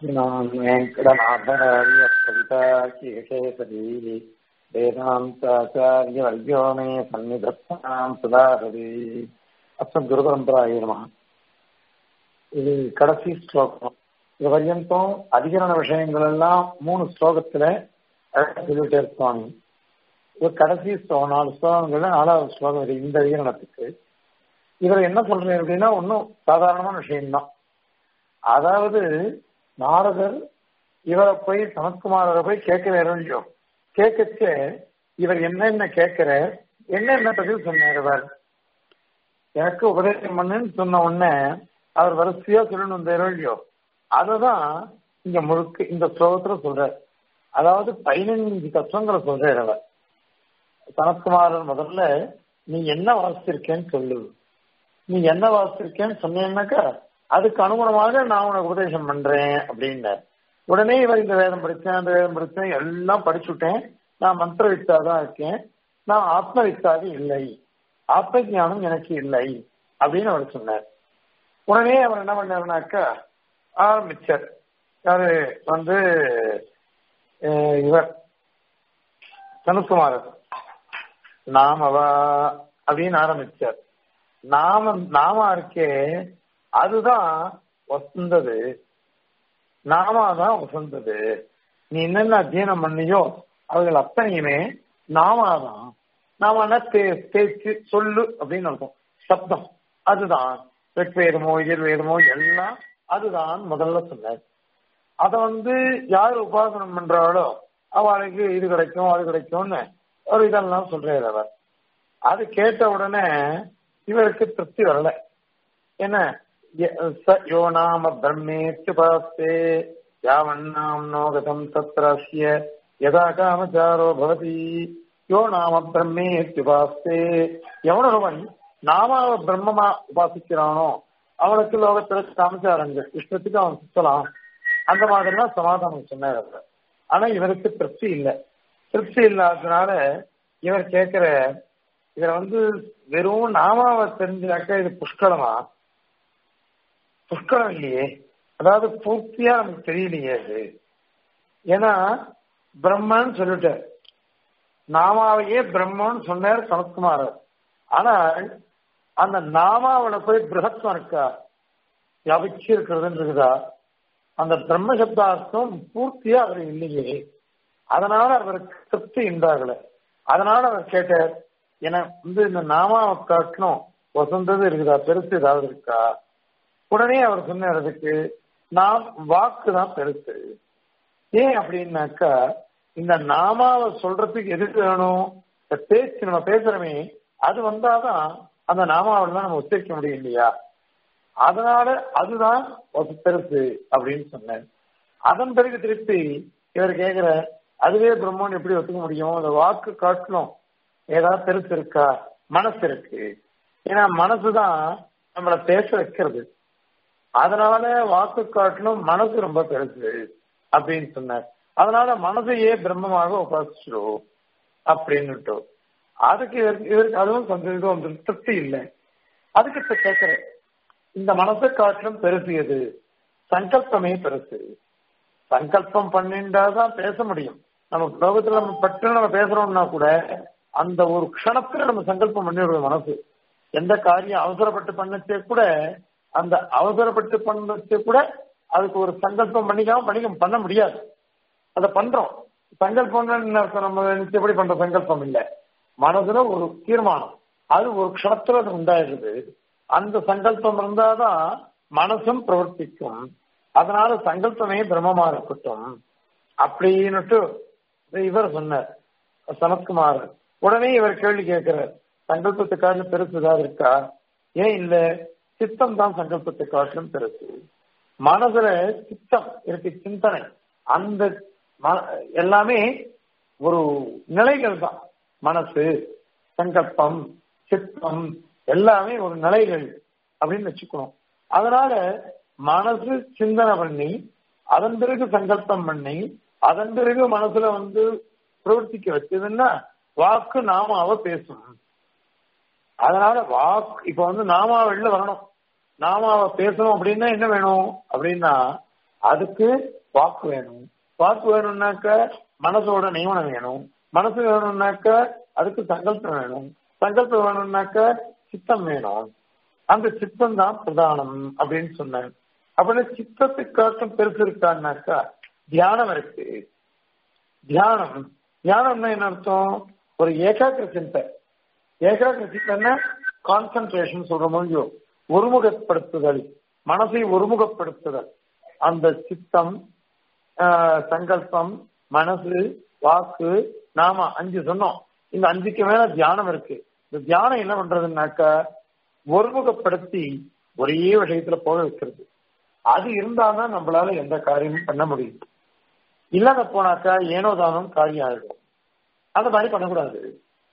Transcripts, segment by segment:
श्रीमान् वेङ्कटनाथार्य कविताकिकेसरी वेदान्ताचार्यवर्यो मे सन्निधत्तां सुधाहरि அஸ்மத் குரு பரம்பராய நம இது கடைசி ஸ்லோகம் இது பர்யந்தம் அதிகரண விஷயங்கள் எல்லாம் மூணு ஸ்லோகத்துல அழகா சொல்லிட்டே இருப்பாங்க இது கடைசி ஸ்லோகம் நாலு ஸ்லோகங்கள்ல நாலாவது ஸ்லோகம் இது இந்த அதிகரணத்துக்கு இவர் என்ன சொல்றேன் அப்படின்னா ஒன்றும் சாதாரணமான விஷயம்தான் அதாவது நாரதர் இவரை போய் சனத்குமாரரை போய் கேட்க வேறோம் கேட்கச்ச இவர் என்னென்ன கேட்கிற என்னென்ன பதில் சொன்னார் அவர் எனக்கு உபதேசம் பண்ணுன்னு சொன்ன உடனே அவர் வரிசையா சொல்லணும் வந்தாரோ இல்லையோ அததான் இங்க முழுக்க இந்த ஸ்லோகத்துல சொல்றார் அதாவது பதினஞ்சு தத்துவங்களை சொல்றார் அவர் சனத்குமாரன் முதல்ல நீ என்ன வாசிச்சிருக்கேன்னு சொல்லு நீ என்ன வாசிச்சிருக்கேன்னு சொன்னேன்னாக்கா அதுக்கு அனுகுணமாக நான் உனக்கு உபதேசம் பண்றேன் அப்படின்னார் உடனே இவர் இந்த வேதம் படித்தேன் அந்த வேதம் படித்தேன் எல்லாம் படிச்சுட்டேன் நான் மந்திர வித்தாதான் இருக்கேன் நான் ஆத்ம வித்தாக இல்லை ஆத்ம ஞானம் எனக்கு இல்லை அப்படின்னு அவர் சொன்னார் உடனே அவர் என்ன பண்ணாருனாக்கா ஆரம்பிச்சார் யாரு வந்து இவர் சனுக்குமாரர் நாமவா அப்படின்னு ஆரம்பிச்சார் நாம நாமா இருக்கே அதுதான் வசந்தது நாமா தான் வசந்தது நீ என்னென்ன அத்தியனம் பண்ணியோ அவர்கள் அத்தனையுமே நாமாதான் நாம பேச்சு சொல்லு அப்படின்னு அர்த்தம் சப்தம் அதுதான் வெட்வேதமோ எதிர்வேதமோ எல்லாம் அதுதான் முதல்ல சொன்னார் அத வந்து யார் உபாசனம் பண்றாளோ அவளுக்கு இது கிடைக்கும் அது கிடைக்கும்னு ஒரு இதெல்லாம் சொல்றாரு அவர் அது கேட்ட உடனே இவருக்கு திருப்தி வரல என்ன யோ நாம பிரம்மேத்யுபாஸ்தே யாவண்ணாம் நோகதம் தத்ராசிய யதா காமச்சாரோ பவதி யோ நாம பிரம்மேத்யுபாஸ்தே எவனொருவன் நாமாவ பிரம்மமா உபாசிக்கிறானோ அவனுக்கு லோகத்துல காமச்சாரங்கள் இஷ்டத்துக்கு அவன் சுத்தலாம் அந்த மாதிரிலாம் சமாதானம் சொன்னார் அவர் ஆனா இவருக்கு திருப்தி இல்லை திருப்தி இல்லாததுனால இவர் கேட்கிற இவர் வந்து வெறும் நாமாவை தெரிஞ்சாக்க இது புஷ்கலமா புஷ்கலம் இல்லையே அதாவது பூர்த்தியா நமக்கு தெரியலையே அது ஏன்னா பிரம்மன்னு சொல்லிட்டார் நாமாவையே பிரம்மன்னு சொன்னார் சனத்குமாரர் ஆனால் அந்த நாமாவில போய் பிரகத்வம் இருக்கா வியாபிச்சு இருக்கிறதுன்னு இருக்குதா அந்த பிரம்ம சப்தார்த்தம் பூர்த்தியா அவர் இல்லையே அதனால அவருக்கு திருப்தி உண்டாகல அதனால அவர் கேட்டார் என வந்து இந்த நாமாவை காட்டணும் வசந்தது இருக்குதா பெருசு ஏதாவது இருக்கா உடனே அவர் சொன்னார் அதுக்கு நாம் வாக்கு தான் பெருசு ஏன் அப்படின்னாக்கா இந்த நாமாவை சொல்றதுக்கு எதுக்கு வேணும் இந்த பேச்சு நம்ம பேசுறோமே அது வந்தாதான் அந்த நாமாவில் தான் நம்ம உச்சரிக்க முடியும் இல்லையா அதனால அதுதான் பெருசு அப்படின்னு சொன்னேன் அதன் பிறகு திருப்பி இவர் கேட்கிற அதுவே பிரம்மன் எப்படி ஒத்துக்க முடியும் அந்த வாக்கு காட்டணும் ஏதாவது பெருசு இருக்கா மனசு இருக்கு ஏன்னா மனசுதான் நம்மளை பேச வைக்கிறது அதனால வாக்கு காட்டணும் மனசு ரொம்ப பெருசு அப்படின்னு சொன்னார் அதனால மனசையே பிரம்மமாக உபாசிச்சிடும் அப்படின்னுட்டு அதுக்கு இவருக்கு அதுவும் கொஞ்சம் இது திருப்தி இல்லை அதுக்கு இப்ப கேட்கிறேன் இந்த மனசை காட்டிலும் பெருசு எது சங்கல்பமே பெருசு சங்கல்பம் பண்ணிண்டாதான் பேச முடியும் நம்ம லோகத்துல நம்ம பட்டு நம்ம பேசுறோம்னா கூட அந்த ஒரு க்ஷணத்துல நம்ம சங்கல்பம் பண்ணிடுவோம் மனசு எந்த காரியம் அவசரப்பட்டு பண்ணச்சே கூட அந்த அவசரப்பட்டு பண்ணச்சே கூட அதுக்கு ஒரு சங்கல்பம் பண்ணிக்காம பண்ணிக்க பண்ண முடியாது அதை பண்றோம் சங்கல்பம் நம்ம எப்படி பண்ற சங்கல்பம் இல்லை மனசுல ஒரு தீர்மானம் அது ஒரு க்ஷணத்துல அது உண்டாயிடுது அந்த சங்கல்பம் இருந்தாதான் மனசும் பிரவர்த்திக்கும் அதனால சங்கல்பமே பிரம்மமா இருக்கட்டும் அப்படின்னுட்டு இவர் சொன்னார் சனத்குமார் உடனே இவர் கேள்வி கேட்கிறார் சங்கல்பத்தை காட்டிலும் பெருசு ஏதாவது இருக்கா ஏன் இல்ல சித்தம் தான் சங்கல்பத்தை காட்டிலும் பெருசு மனசுல சித்தம் இருக்கு சிந்தனை அந்த எல்லாமே ஒரு நிலைகள் தான் மனசு சங்கல்பம் சித்தம் எல்லாமே ஒரு நிலைகள் அப்படின்னு வச்சுக்கணும் அதனால மனசு சிந்தனை பண்ணி அதன் பிறகு சங்கல்பம் பண்ணி அதன் பிறகு மனசுல வந்து பிரவர்த்திக்க வச்சதுன்னா வாக்கு நாமாவ பேசும் அதனால வாக்கு இப்ப வந்து நாமா வெளில வரணும் நாமாவை பேசணும் அப்படின்னா என்ன வேணும் அப்படின்னா அதுக்கு வாக்கு வேணும் வாக்கு வேணும்னாக்க மனசோட நியமனம் வேணும் மனசு வேணும்னாக்க அதுக்கு சங்கல்பம் வேணும் சங்கல்பம் வேணும்னாக்க சித்தம் வேணும் அந்த சித்தம் தான் பிரதானம் அப்படின்னு சொன்னேன் அப்படின்னா சித்தத்துக்காட்டும் பெருசு இருக்கான்னாக்கா தியானம் இருக்கு தியானம் தியானம்னா என்ன அர்த்தம் ஒரு ஏகாக்கிர சிந்தை ஏகாக்கிர சிந்தனை கான்சன்ட்ரேஷன் சொல்ற முடியும் ஒருமுகப்படுத்துதல் மனசை ஒருமுகப்படுத்துதல் அந்த சித்தம் சங்கல்பம் மனசு வாக்கு நாம அஞ்சு சொன்னோம் இந்த அஞ்சுக்கு மேல தியானம் இருக்கு இந்த தியானம் என்ன பண்றதுன்னாக்கா ஒருமுகப்படுத்தி ஒரே விஷயத்துல போக வைக்கிறது அது இருந்தாதான் நம்மளால எந்த காரியமும் பண்ண முடியும் இல்லாத போனாக்கா ஏனோ தானம் காரியம் ஆயிடும் அந்த மாதிரி பண்ணக்கூடாது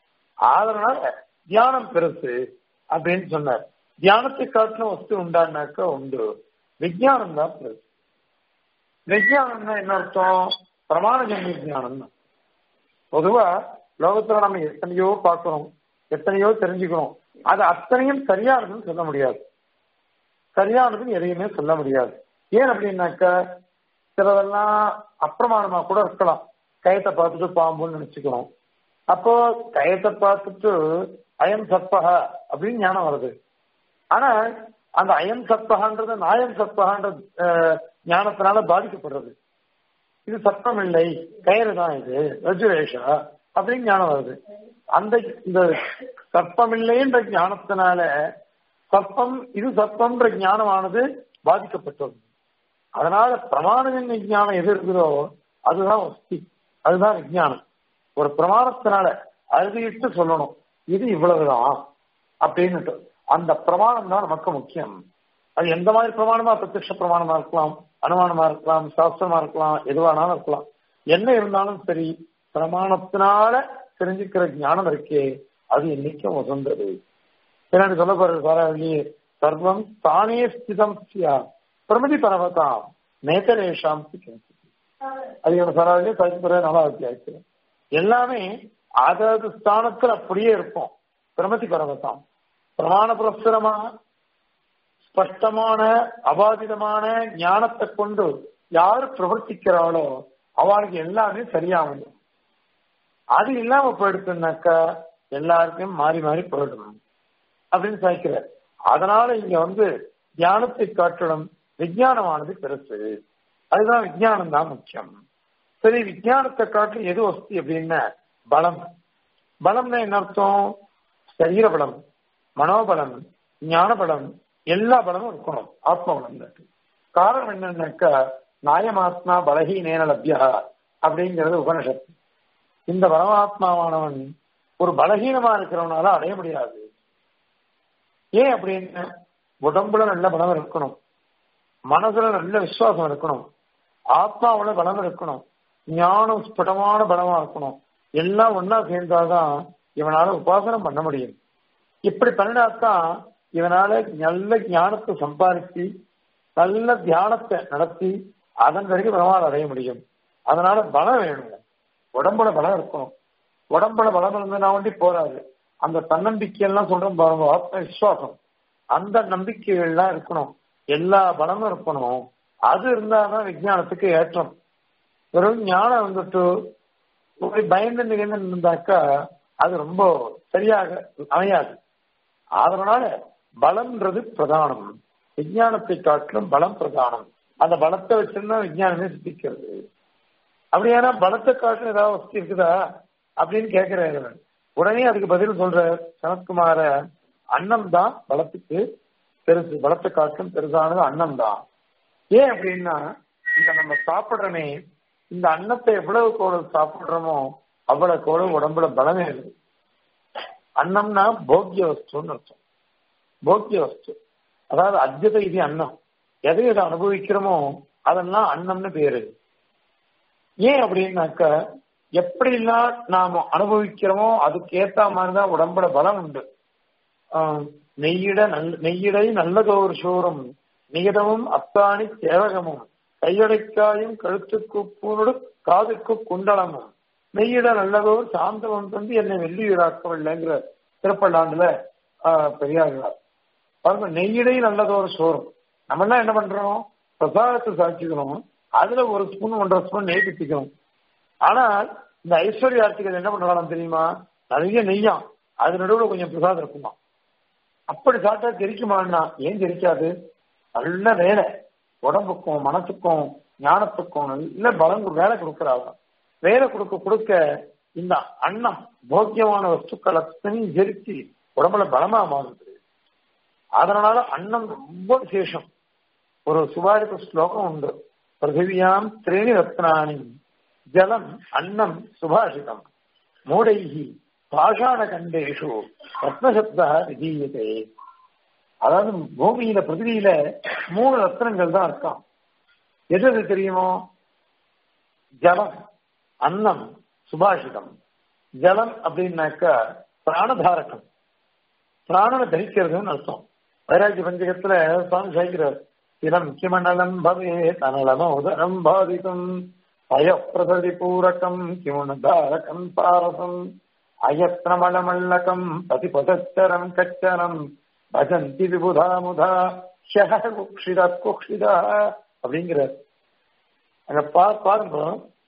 அதனால தியானம் பெருசு அப்படின்னு சொன்னார் தியானத்தை காட்டின வஸ்து உண்டானாக்கா உண்டு விஜயானம் தான் பெருசு விஜயானம்னா என்ன அர்த்தம் பிரமாண ஜன்ம விஜயானம் பொதுவா லோகத்துல நம்ம எத்தனையோ பார்க்கிறோம் எத்தனையோ தெரிஞ்சுக்கிறோம் அது அத்தனையும் சரியானதுன்னு சொல்ல முடியாது சரியானதுன்னு எதையுமே சொல்ல முடியாது ஏன் அப்படின்னாக்கா சிலதெல்லாம் அப்பிரமாணமா கூட இருக்கலாம் கயத்தை பார்த்துட்டு பாம்புன்னு நினைச்சுக்கிறோம் அப்போ கயத்தை பார்த்துட்டு அயம் சப்பக அப்படின்னு ஞானம் வருது ஆனா அந்த அயம் சப்பகன்றது நாயம் சப்பகன்ற ஞானத்தினால பாதிக்கப்படுறது இது சத்தம் இல்லை கயிறு தான் இது ரஜுவேஷா அப்படின்னு ஞானம் வருது அந்த இந்த சர்ப்பமில்லைன்ற ஞானத்தினால சர்ப்பம் இது சர்ப்பம்ன்ற ஞானமானது பாதிக்கப்பட்டது அதனால பிரமாண விஞ்ஞானம் எது இருக்குதோ அதுதான் வஸ்தி அதுதான் விஞ்ஞானம் ஒரு பிரமாணத்தினால அறுதிட்டு சொல்லணும் இது இவ்வளவுதான் அப்படின்னுட்டு அந்த பிரமாணம் தான் நமக்கு முக்கியம் அது எந்த மாதிரி பிரமாணமா பிரத்யட்ச பிரமாணமா இருக்கலாம் அனுமானமா இருக்கலாம் சாஸ்திரமா இருக்கலாம் எதுவானாலும் இருக்கலாம் என்ன இருந்தாலும் சரி பிரமாணத்தினால தெரிஞ்சுக்கிற ஞானம் இருக்கே அது என்னைக்கும் உசந்தது பின்னாடி சொல்ல போறது பாராளி சர்வம் தானே ஸ்திதம் சியா பிரமதி பரவதாம் நேதரேஷாம் அது என்ன சாராளி பதிப்புற நல்லா அத்தியாயத்தில் எல்லாமே அதாவது ஸ்தானத்தில் அப்படியே இருப்போம் பிரமதி பரவதாம் பிரமாண புரஸ்தரமா ஸ்பஷ்டமான அபாதிதமான ஞானத்தை கொண்டு யார் பிரவர்த்திக்கிறாளோ அவளுக்கு எல்லாமே சரியாகும் அது இல்லாம போயிடுச்சுனாக்கா எல்லாருக்கும் மாறி மாறி போயிடும் அப்படின்னு சாய்க்கிறார் அதனால இங்க வந்து தியானத்தை காட்டிலும் விஜயானமானது பெருசு அதுதான் விஜயானம் தான் முக்கியம் சரி விஜயானத்தை காட்டிலும் எது வசதி அப்படின்னா பலம் பலம்னா என்ன அர்த்தம் சரீர பலம் மனோபலம் ஞான பலம் எல்லா பலமும் இருக்கணும் ஆத்ம பலம் காரணம் என்னன்னாக்கா நாயமாத்மா பலகீனேன லப்யா அப்படிங்கிறது உபனிஷத்து இந்த பரமாத்மாவானவன் ஒரு பலகீனமா இருக்கிறவனால அடைய முடியாது ஏன் அப்படின்னு உடம்புல நல்ல பலம் இருக்கணும் மனசுல நல்ல விசுவாசம் இருக்கணும் ஆத்மாவுல பலம் இருக்கணும் ஞானம் ஸ்புடமான பலமா இருக்கணும் எல்லாம் ஒன்னா சேர்ந்தாதான் இவனால உபாசனம் பண்ண முடியும் இப்படி பண்ணினாத்தான் இவனால நல்ல ஞானத்தை சம்பாதிச்சு நல்ல தியானத்தை நடத்தி அதன் வரைக்கும் பெருமாள் அடைய முடியும் அதனால பலம் வேணும் உடம்புல பலம் இருக்கணும் உடம்புல பலம் இருந்ததுனா ஒண்டி போறாது அந்த தன்னம்பிக்கை எல்லாம் சொல்றோம் பாருங்க ஆத்ம விசுவாசம் அந்த நம்பிக்கைகள்லாம் இருக்கணும் எல்லா பலமும் இருக்கணும் அது இருந்தாதான் விஜயானத்துக்கு ஏற்றம் வெறும் ஞானம் வந்துட்டு ஒரு பயந்து நிகழ்ந்து இருந்தாக்கா அது ரொம்ப சரியாக அமையாது அதனால பலம்ன்றது பிரதானம் விஞ்ஞானத்தை காட்டிலும் பலம் பிரதானம் அந்த பலத்தை வச்சிருந்தா விஞ்ஞானமே சித்திக்கிறது அப்படியானா பலத்தை காட்டிலும் ஏதாவது வசதி இருக்குதா அப்படின்னு கேட்கிறாரு உடனே அதுக்கு பதில் சொல்ற சனத்குமார அன்னம் தான் பலத்துக்கு பெருசு பலத்தை காட்டிலும் பெருசானது அன்னம் தான் ஏன் அப்படின்னா இந்த நம்ம சாப்பிடுறோமே இந்த அன்னத்தை எவ்வளவு கோடு சாப்பிடுறோமோ அவ்வளவு கோடு உடம்புல பலமே இருக்கு அன்னம்னா போக்கிய வஸ்துன்னு அர்த்தம் போக்கிய வஸ்து அதாவது அத்தியத இது அன்னம் எதை எதை அனுபவிக்கிறோமோ அதெல்லாம் அன்னம்னு பேரு ஏன் அப்படின்னாக்க எப்படிலாம் நாம அனுபவிக்கிறோமோ அதுக்கு ஏத்த மாதிரிதான் உடம்புல பலம் உண்டு நெய்யிட நல் நெய்யிடை நல்லதோர் சோறும் நிகதமும் அத்தாணி சேவகமும் கையடைக்காயும் கழுத்துக்கு பூனோடு காதுக்கு குண்டலமும் மெய்யிட நல்லதோர் சாந்தவம் தந்து என்னை வெள்ளியூராக்கவில்லைங்கிற திருப்பல்லாண்டுல பெரியார்களார் பாருங்க நெய்யிடை நல்லதோர் சோறும் நம்ம எல்லாம் என்ன பண்றோம் பிரசாதத்தை சாட்சிக்கணும் அதுல ஒரு ஸ்பூன் ஒன்றரை ஸ்பூன் நெய் பிடிக்கணும் ஆனால் இந்த ஐஸ்வர்ய ஆர்த்திகள் என்ன பண்ணலாம் தெரியுமா நிறைய நெய்யாம் அது நடுவில் கொஞ்சம் பிரசாதம் இருக்குமா அப்படி சாப்பிட்டா தெரிக்குமான்னா ஏன் தெரிக்காது நல்ல வேலை உடம்புக்கும் மனசுக்கும் ஞானத்துக்கும் நல்ல பலம் வேலை கொடுக்குறாங்க வேலை கொடுக்க கொடுக்க இந்த அன்னம் போக்கியமான வஸ்துக்களை அத்தனையும் ஜெரிச்சு உடம்புல பலமா மாறுது அதனால அன்னம் ரொம்ப விசேஷம் ஒரு சுபாரித ஸ்லோகம் உண்டு பிருத்திவியாம் திரேணி ரத்னானி ஜலம் அன்னம் சுபாஷிதம் மூடைகி பாஷாண கண்டேஷு ரத்னசப்தா விதீயதே அதாவது பூமியில பிருத்திவியில மூணு ரத்னங்கள் தான் இருக்கான் எது எது தெரியுமோ ஜலம் அன்னம் சுபாஷிதம் ஜலம் அப்படின்னாக்கா பிராணதாரகம் பிராணனை தரிக்கிறதுன்னு அர்த்தம் வைராக்கிய பஞ்சகத்துல சுவாமி சாய்க்கிறார் இளம் கிமண்டலம் பவே தனலம உதரம் பாதிக்கும் அயப்பிரசதி பூரகம் கிமுணதாரகம் பாரசம் அயத்னமலமல்லகம் பதிபதச்சரம் கச்சரம் பஜந்தி விபுதா முதா ஷஹ குக்ஷிதா குக்ஷிதா அப்படிங்கிறார் அங்க பா பாருங்க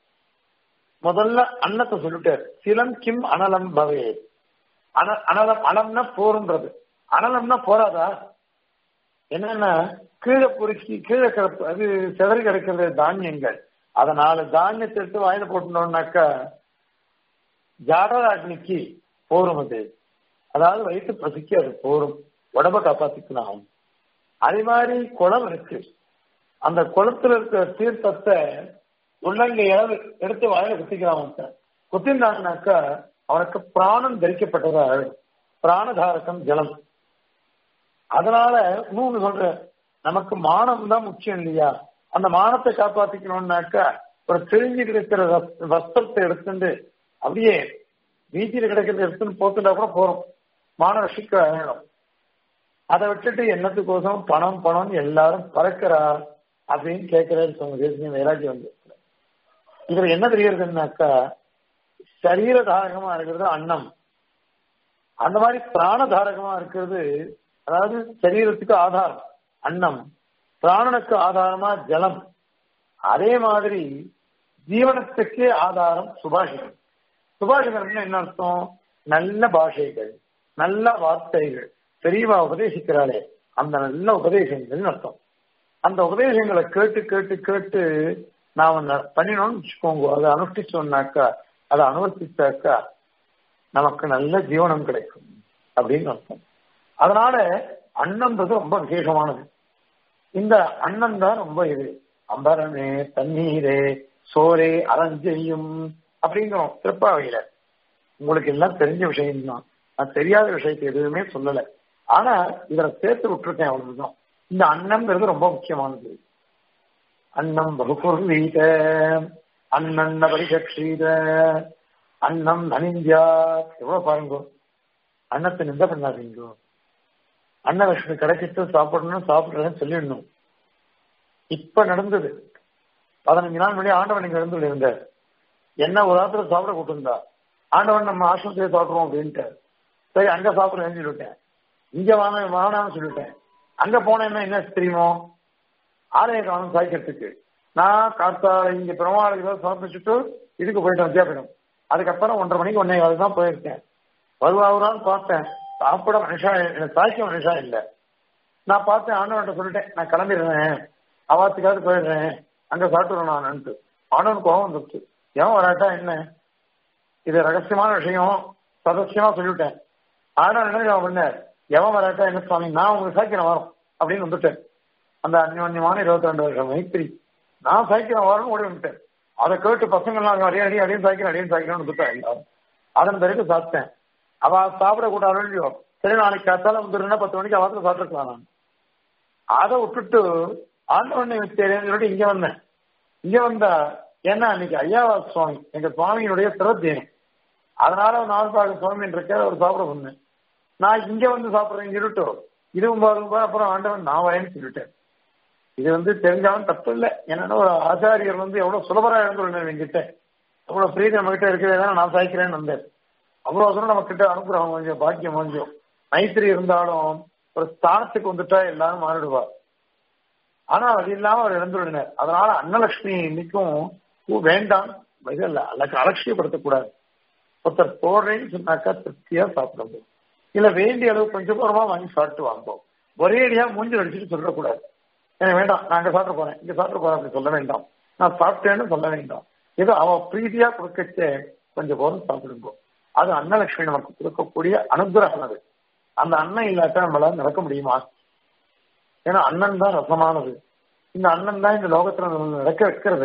முதல்ல அன்னத்தை சொல்லிட்டார் சிலம் கிம் அனலம் பவே அன அனலம் அனம்னா போருன்றது அனலம்னா போறாதா என்னன்னா கீழே பொறுக்கி கீழே கிடப்பு அது செதறி கிடக்கிறது தானியங்கள் அதனால தானியத்தை எடுத்து வாயில போட்டோம்னாக்கா ஜாடராக்னிக்கு போரும் அது அதாவது வயிற்று பசிக்கு அது போரும் உடம்ப காப்பாத்திக்கலாம் அதே மாதிரி குளம் இருக்கு அந்த குளத்துல இருக்கிற தீர்த்தத்தை உள்ளங்கை அளவு எடுத்து வாயில குத்திக்கிறான் ஒருத்தன் குத்தினாங்கனாக்கா அவனுக்கு பிராணம் தரிக்கப்பட்டதா பிராணதாரகம் ஜலம் அதனால இன்னொன்னு சொல்ற நமக்கு மானம் தான் முக்கியம் இல்லையா அந்த மானத்தை காப்பாத்திக்கணும்னாக்கா ஒரு தெரிஞ்சு கிடைக்கிற வஸ்திரத்தை எடுத்துட்டு அப்படியே வீதியில கிடைக்கிறத எடுத்துன்னு போத்துட்டா கூட போறோம் மான ரசிக்க வேணும் அதை விட்டுட்டு என்னத்துக்கோசம் பணம் பணம் எல்லாரும் பறக்கிறா அப்படின்னு கேட்கிறாரு சொன்ன தேசிய வைராஜி வந்து இதுல என்ன தெரியறதுன்னாக்கா சரீர தாரகமா இருக்கிறது அன்னம் அந்த மாதிரி பிராண தாரகமா இருக்கிறது அதாவது சரீரத்துக்கு ஆதாரம் அன்னம் பிராணனுக்கு ஆதாரமா ஜலம் அதே மாதிரி ஜீவனத்துக்கே ஆதாரம் சுபாஷிதம் சுபாஷிதம்னா என்ன அர்த்தம் நல்ல பாஷைகள் நல்ல வார்த்தைகள் பெரியவா உபதேசிக்கிறாளே அந்த நல்ல உபதேசங்கள் அர்த்தம் அந்த உபதேசங்களை கேட்டு கேட்டு கேட்டு நாம பண்ணினோம்னு வச்சுக்கோங்க அதை அனுஷ்டிச்சோம்னாக்கா அதை அனுவர்த்திச்சாக்கா நமக்கு நல்ல ஜீவனம் கிடைக்கும் அப்படின்னு அர்த்தம் அதனால அன்னம்ன்றது ரொம்ப விசேஷமானது இந்த அன்னம் தான் ரொம்ப இது அம்பரமே தண்ணீரே சோரே அலஞ்செய்யும் அப்படிங்கிறோம் திருப்பாவையில உங்களுக்கு எல்லாம் தெரிஞ்ச விஷயம் தான் நான் தெரியாத விஷயத்தை எதுவுமே சொல்லல ஆனா இதுல சேர்த்து விட்டுருக்கேன் அவ்வளவுதான் இந்த அன்னம்ங்கிறது ரொம்ப முக்கியமானது அன்னம் பகுபுர்வீத அன்னன்ன பரிசக்ஷீத அன்னம் நனிந்தியா எவ்வளவு பாருங்க அன்னத்தை நிந்த பண்ணாதீங்க அன்னலட்சுமி கிடைச்சிட்டு சாப்பிடணும் சாப்பிடுறேன்னு சொல்லிடணும் இப்ப நடந்தது பதினஞ்சு நாள் முன்னாடி ஆண்டவன் இங்க இருந்து இருந்தார் என்ன ஒரு ஆத்திர சாப்பிட கூட்டிருந்தா ஆண்டவன் நம்ம ஆசிரமத்திலே சாப்பிடுறோம் அப்படின்ட்டு சரி அங்க சாப்பிடுறேன்னு சொல்லிவிட்டேன் இங்க வாங்க வானான்னு சொல்லிட்டேன் அங்க போனேன்னா என்ன தெரியுமோ ஆலய காலம் சாய்க்கிறதுக்கு நான் காத்தால இங்க பெருமாளுக்கு சமர்ப்பிச்சுட்டு இதுக்கு போயிட்டேன் வித்யாபீடம் அதுக்கப்புறம் ஒன்றரை மணிக்கு ஒன்னே காலம் தான் போயிருக்கேன் வருவாவுறான்னு பார்த்தேன் சாப்பிட மனுஷா எனக்கு சாய்க்க மனுஷா இல்லை நான் பார்த்தேன் ஆண்டவன்ட்ட சொல்லிட்டேன் நான் கிளம்பிடுறேன் அவாத்துக்காவது போயிடுறேன் அங்க சாப்பிட்டுறேன் நான்ட்டு ஆண்டவன் கோபம் வந்துருச்சு எவன் வராட்டா என்ன இது ரகசியமான விஷயம் சதசியமா சொல்லிவிட்டேன் ஆண்டவன் என்ன பண்ணார் எவன் வராட்டா என்ன சுவாமி நான் உங்களுக்கு சாய்க்கிறேன் வரும் அப்படின்னு வந்துட்டேன் அந்த அந்யோன்யமான இருபத்தி ரெண்டு வருஷம் மைத்திரி நான் சாய்க்கிறேன் வரணும் ஓடி வந்துட்டேன் அதை கேட்டு பசங்கள்லாம் அடியே அடி அடியும் சாய்க்கிறேன் அடியும் சாய்க்கிறேன்னு வந்துட்டேன் எல்லாரும் அதன் பிறகு சாப்பிட்டேன் அவ சாப்பிடக்கூடாது இல்லையோ சரி நாளைக்கு காத்தால வந்துருன்னா பத்து மணிக்கு அவத்துல சாப்பிட்டுருக்கலாம் நான் அதை விட்டுட்டு ஆண்டவனை தெரியும் சொல்லிட்டு இங்க வந்தேன் இங்க வந்தா ஏன்னா அன்னைக்கு ஐயாவா சுவாமி எங்க சுவாமியினுடைய சிறத்தேன் அதனால நால்பாக சுவாமி இருக்க அவர் சாப்பிட சொன்னேன் நான் இங்க வந்து சாப்பிடுறேன்னு சொல்லிட்டு இதுவும் பாருங்க அப்புறம் ஆண்டவன் நான் வரேன்னு சொல்லிட்டேன் இது வந்து தெரிஞ்சாலும் தப்பு இல்லை என்னன்னா ஒரு ஆச்சாரியர் வந்து எவ்வளவு சுலபரா இருந்து என்கிட்ட அவ்வளவு பிரீதி நம்ம கிட்ட இருக்கிறதா நான் சாய்க்கிறேன்னு வந்தேன் அவ்வளவு தூரம் நம்ம கிட்ட அனுப்புறோம் கொஞ்சம் பாக்கியம் கொஞ்சம் மைத்திரி இருந்தாலும் ஒரு ஸ்தானத்துக்கு வந்துட்டா எல்லாரும் மாறிடுவா ஆனா அது இல்லாம அவர் இழந்துள்ளனர் அதனால அன்னலட்சுமி இன்னைக்கும் பூ வேண்டாம் இது இல்ல அல்லக்கு அலட்சியப்படுத்தக்கூடாது ஒருத்தர் போடுறேன்னு சொன்னாக்கா திருப்தியா சாப்பிடணும் இல்ல வேண்டிய அளவு கொஞ்சம் தூரமா வாங்கி சாப்பிட்டு வாங்குவோம் ஒரே அடியா மூஞ்சி அடிச்சுட்டு சொல்லக்கூடாது எனக்கு வேண்டாம் நான் அங்க சாப்பிட போறேன் இங்க சாப்பிட போறேன் அப்படி சொல்ல வேண்டாம் நான் சாப்பிட்டேன்னு சொல்ல வேண்டாம் ஏதோ அவ பிரீதியா கொடுக்கச்சே கொஞ்சம் போதும் சாப்பிடுங்க அது அன்னலட்சுமி நமக்கு கொடுக்கக்கூடிய அனுகிரகம் அது அந்த அன்னம் இல்லாட்டா நம்மளால நடக்க முடியுமா ஏன்னா அண்ணன் தான் ரசமானது இந்த அண்ணன் தான் இந்த லோகத்துல நம்ம நடக்க வைக்கிறது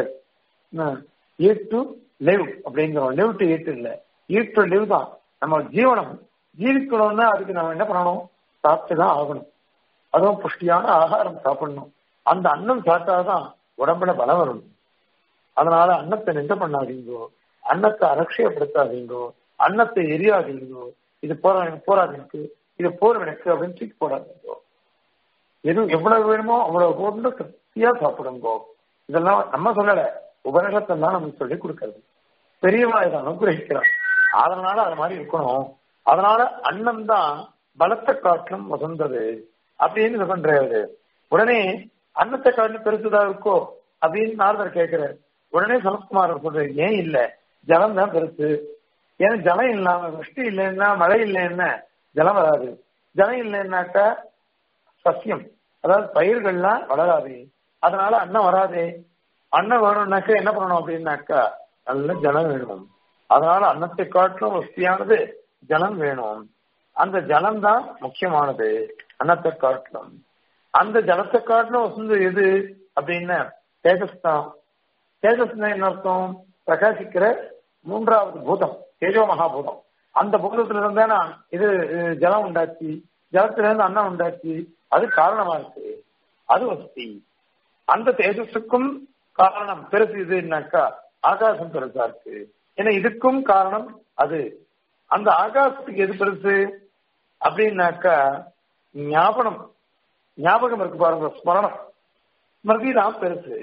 ஈட் டு லிவ் அப்படிங்கிறோம் லிவ் டு ஈட் இல்ல ஈட் டு லிவ் தான் நம்ம ஜீவனம் ஜீவிக்கணும்னா அதுக்கு நம்ம என்ன பண்ணணும் சாப்பிட்டு தான் ஆகணும் அதுவும் புஷ்டியான ஆகாரம் சாப்பிடணும் அந்த அன்னம் சாப்பிட்டாதான் உடம்புல பலம் வரும் அதனால அன்னத்தை நின்ற பண்ணாதீங்கோ அன்னத்தை அலட்சியப்படுத்தாதீங்கோ அன்னத்தை எரியாதீங்கோ இது போற போராது எனக்கு இது போர் எனக்கு அப்படின்னு தூக்கி போடாதீங்கோ எது எவ்வளவு வேணுமோ அவ்வளவு போட்டு திருப்தியா சாப்பிடுங்கோ இதெல்லாம் நம்ம சொல்லல உபநிஷத்தெல்லாம் நமக்கு சொல்லி கொடுக்கறது பெரியவா இதை அனுகிரகிக்கிறான் அதனால அது மாதிரி இருக்கணும் அதனால அன்னம் தான் பலத்தை காட்டிலும் வசந்தது அப்படின்னு இது பண்றாரு உடனே அன்னத்தை காட்டிலும் பெருசுதான் இருக்கோ அப்படின்னு நாரதர் கேட்கிறார் உடனே சனத்குமார் சொல்றாரு ஏன் இல்ல ஜலம் தான் பெருசு ஏன்னா ஜலம் இல்லாம விஷ்டி இல்லைன்னா மழை இல்லைன்னா ஜலம் வராது ஜலம் இல்லைன்னாக்கா சசியம் அதாவது பயிர்கள்லாம் வளராது அதனால அன்னம் வராதே அன்னம் வேணும்னாக்கா என்ன பண்ணணும் அப்படின்னாக்கா நல்ல ஜலம் வேணும் அதனால அன்னத்தை காட்டிலும் வசதியானது ஜலம் வேணும் அந்த ஜலம் தான் முக்கியமானது அன்னத்தை காட்டிலும் அந்த ஜலத்தை காட்டிலும் வசந்து எது அப்படின்னா தேஜஸ் தான் தேஜஸ் என்ன அர்த்தம் பிரகாசிக்கிற மூன்றாவது பூதம் தேஜோ மகாபூதம் அந்த பூதத்துல இருந்தா இது ஜலம் உண்டாச்சு ஜலத்துல இருந்து அன்னம் உண்டாச்சு அது காரணமா இருக்கு அது வசதி அந்த தேஜஸுக்கும் காரணம் பெருசு இதுன்னாக்கா ஆகாசம் பெருசா இருக்கு ஏன்னா இதுக்கும் காரணம் அது அந்த ஆகாசத்துக்கு எது பெருசு அப்படின்னாக்கா ஞாபகம் ஞாபகம் இருக்கு பாருங்க ஸ்மரணம் ஸ்மிருதி தான் பெருசு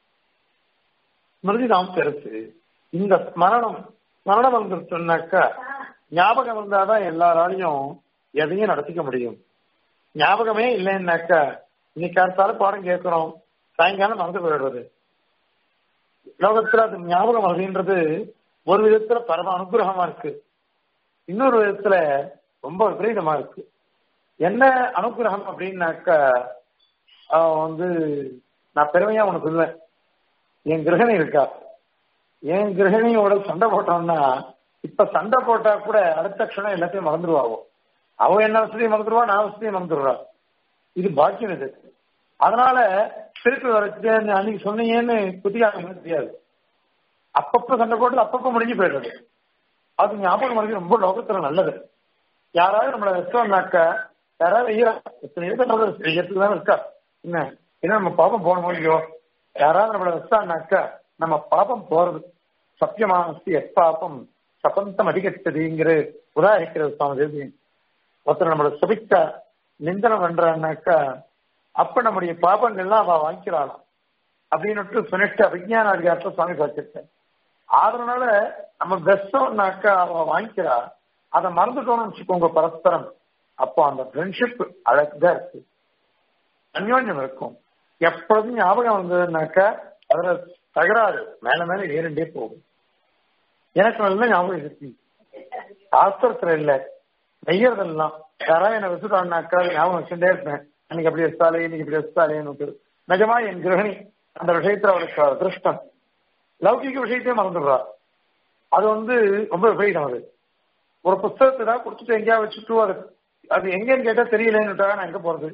ஸ்மிருதி தான் பெருசு இந்த ஸ்மரணம் ஸ்மரணம் வந்து சொன்னாக்கா ஞாபகம் இருந்தாதான் எல்லாராலையும் எதையும் நடத்திக்க முடியும் ஞாபகமே இல்லைன்னாக்கா இன்னைக்கு அடுத்தாலும் பாடம் கேட்கிறோம் சாயங்காலம் மறந்து போயிடுறது லோகத்துல அது ஞாபகம் அப்படின்றது ஒரு விதத்துல பரம அனுகிரகமா இருக்கு இன்னொரு விதத்துல ரொம்ப விபரீதமா இருக்கு என்ன அனுகிரகம் அப்படின்னாக்கா வந்து நான் பெருமையா ஒண்ணு சொல்லுவேன் என் கிரகணி இருக்கா என் கிரகணியோட சண்டை போட்டோம்னா இப்ப சண்டை போட்டா கூட அடுத்த க்ஷணம் எல்லாத்தையும் மறந்துடுவாவோ அவ என்ன வசதியை மறந்துடுவா நான் வசதியை மறந்துடுறா இது பாக்கியம் இது அதனால திருப்பி வரைச்சு அன்னைக்கு சொன்னீங்கன்னு குத்தியாக தெரியாது அப்பப்ப சண்டை போட்டு அப்பப்ப முடிஞ்சு போயிடுறது அது ஞாபகம் மறதி ரொம்ப லோகத்துல நல்லது யாராவது நம்மளை வச்சோம்னாக்க யாராவது ஐயா எத்தனை பேர் செய்யறதுக்கு தான் இருக்கா என்ன ஏன்னா நம்ம பாப்பம் போகணுமோ இல்லையோ யாராவது நம்மளை வச்சான்னாக்கா நம்ம பாப்பம் போறது சத்தியமானஸ்தி எப்பாப்பம் சபந்தம் அதிகத்ததுங்கிற உதாரிக்கிறது சுவாமி தேசியம் ஒருத்தர் நம்மளை சுபிக்க நிந்தனம் பண்றான்னாக்கா அப்ப நம்முடைய பாபங்கள்லாம் அவ வாங்கிக்கிறாளாம் அப்படின்னு சொல்லிட்டு அபிஜான அதிகாரத்தை சுவாமி சாச்சிருக்கேன் அதனால நம்ம பெஸ்டோம்னாக்கா அவ வாங்கிக்கிறா அதை மறந்துட்டோம்னு வச்சுக்கோங்க பரஸ்பரம் அப்போ அந்த ஃப்ரெண்ட்ஷிப் அழகா இருக்கு அந்யோன்யம் இருக்கும் எப்பொழுதும் ஞாபகம் வந்ததுனாக்கா அதுல தகராறு மேல மேல ஏறிண்டே போகும் எனக்கு நல்ல ஞாபகம் இருக்கு சாஸ்திரத்துல இல்ல நெய்யறதெல்லாம் யாராவது என்ன வச்சுட்டான்னாக்கா ஞாபகம் வச்சுட்டே இருப்பேன் அன்னைக்கு அப்படி வச்சாலே இன்னைக்கு இப்படி வச்சாலேன்னு நிஜமா என் கிரகணி அந்த விஷயத்துல அவளுக்கு அதிருஷ்டம் லௌகிக விஷயத்தையும் மறந்துடுறா அது வந்து ரொம்ப விபரீதம் அது ஒரு புஸ்தகத்தை தான் கொடுத்துட்டு எங்கேயா வச்சுட்டு அது அது எங்கன்னு கேட்டா தெரியலன்னுட்டா நான் எங்க போறது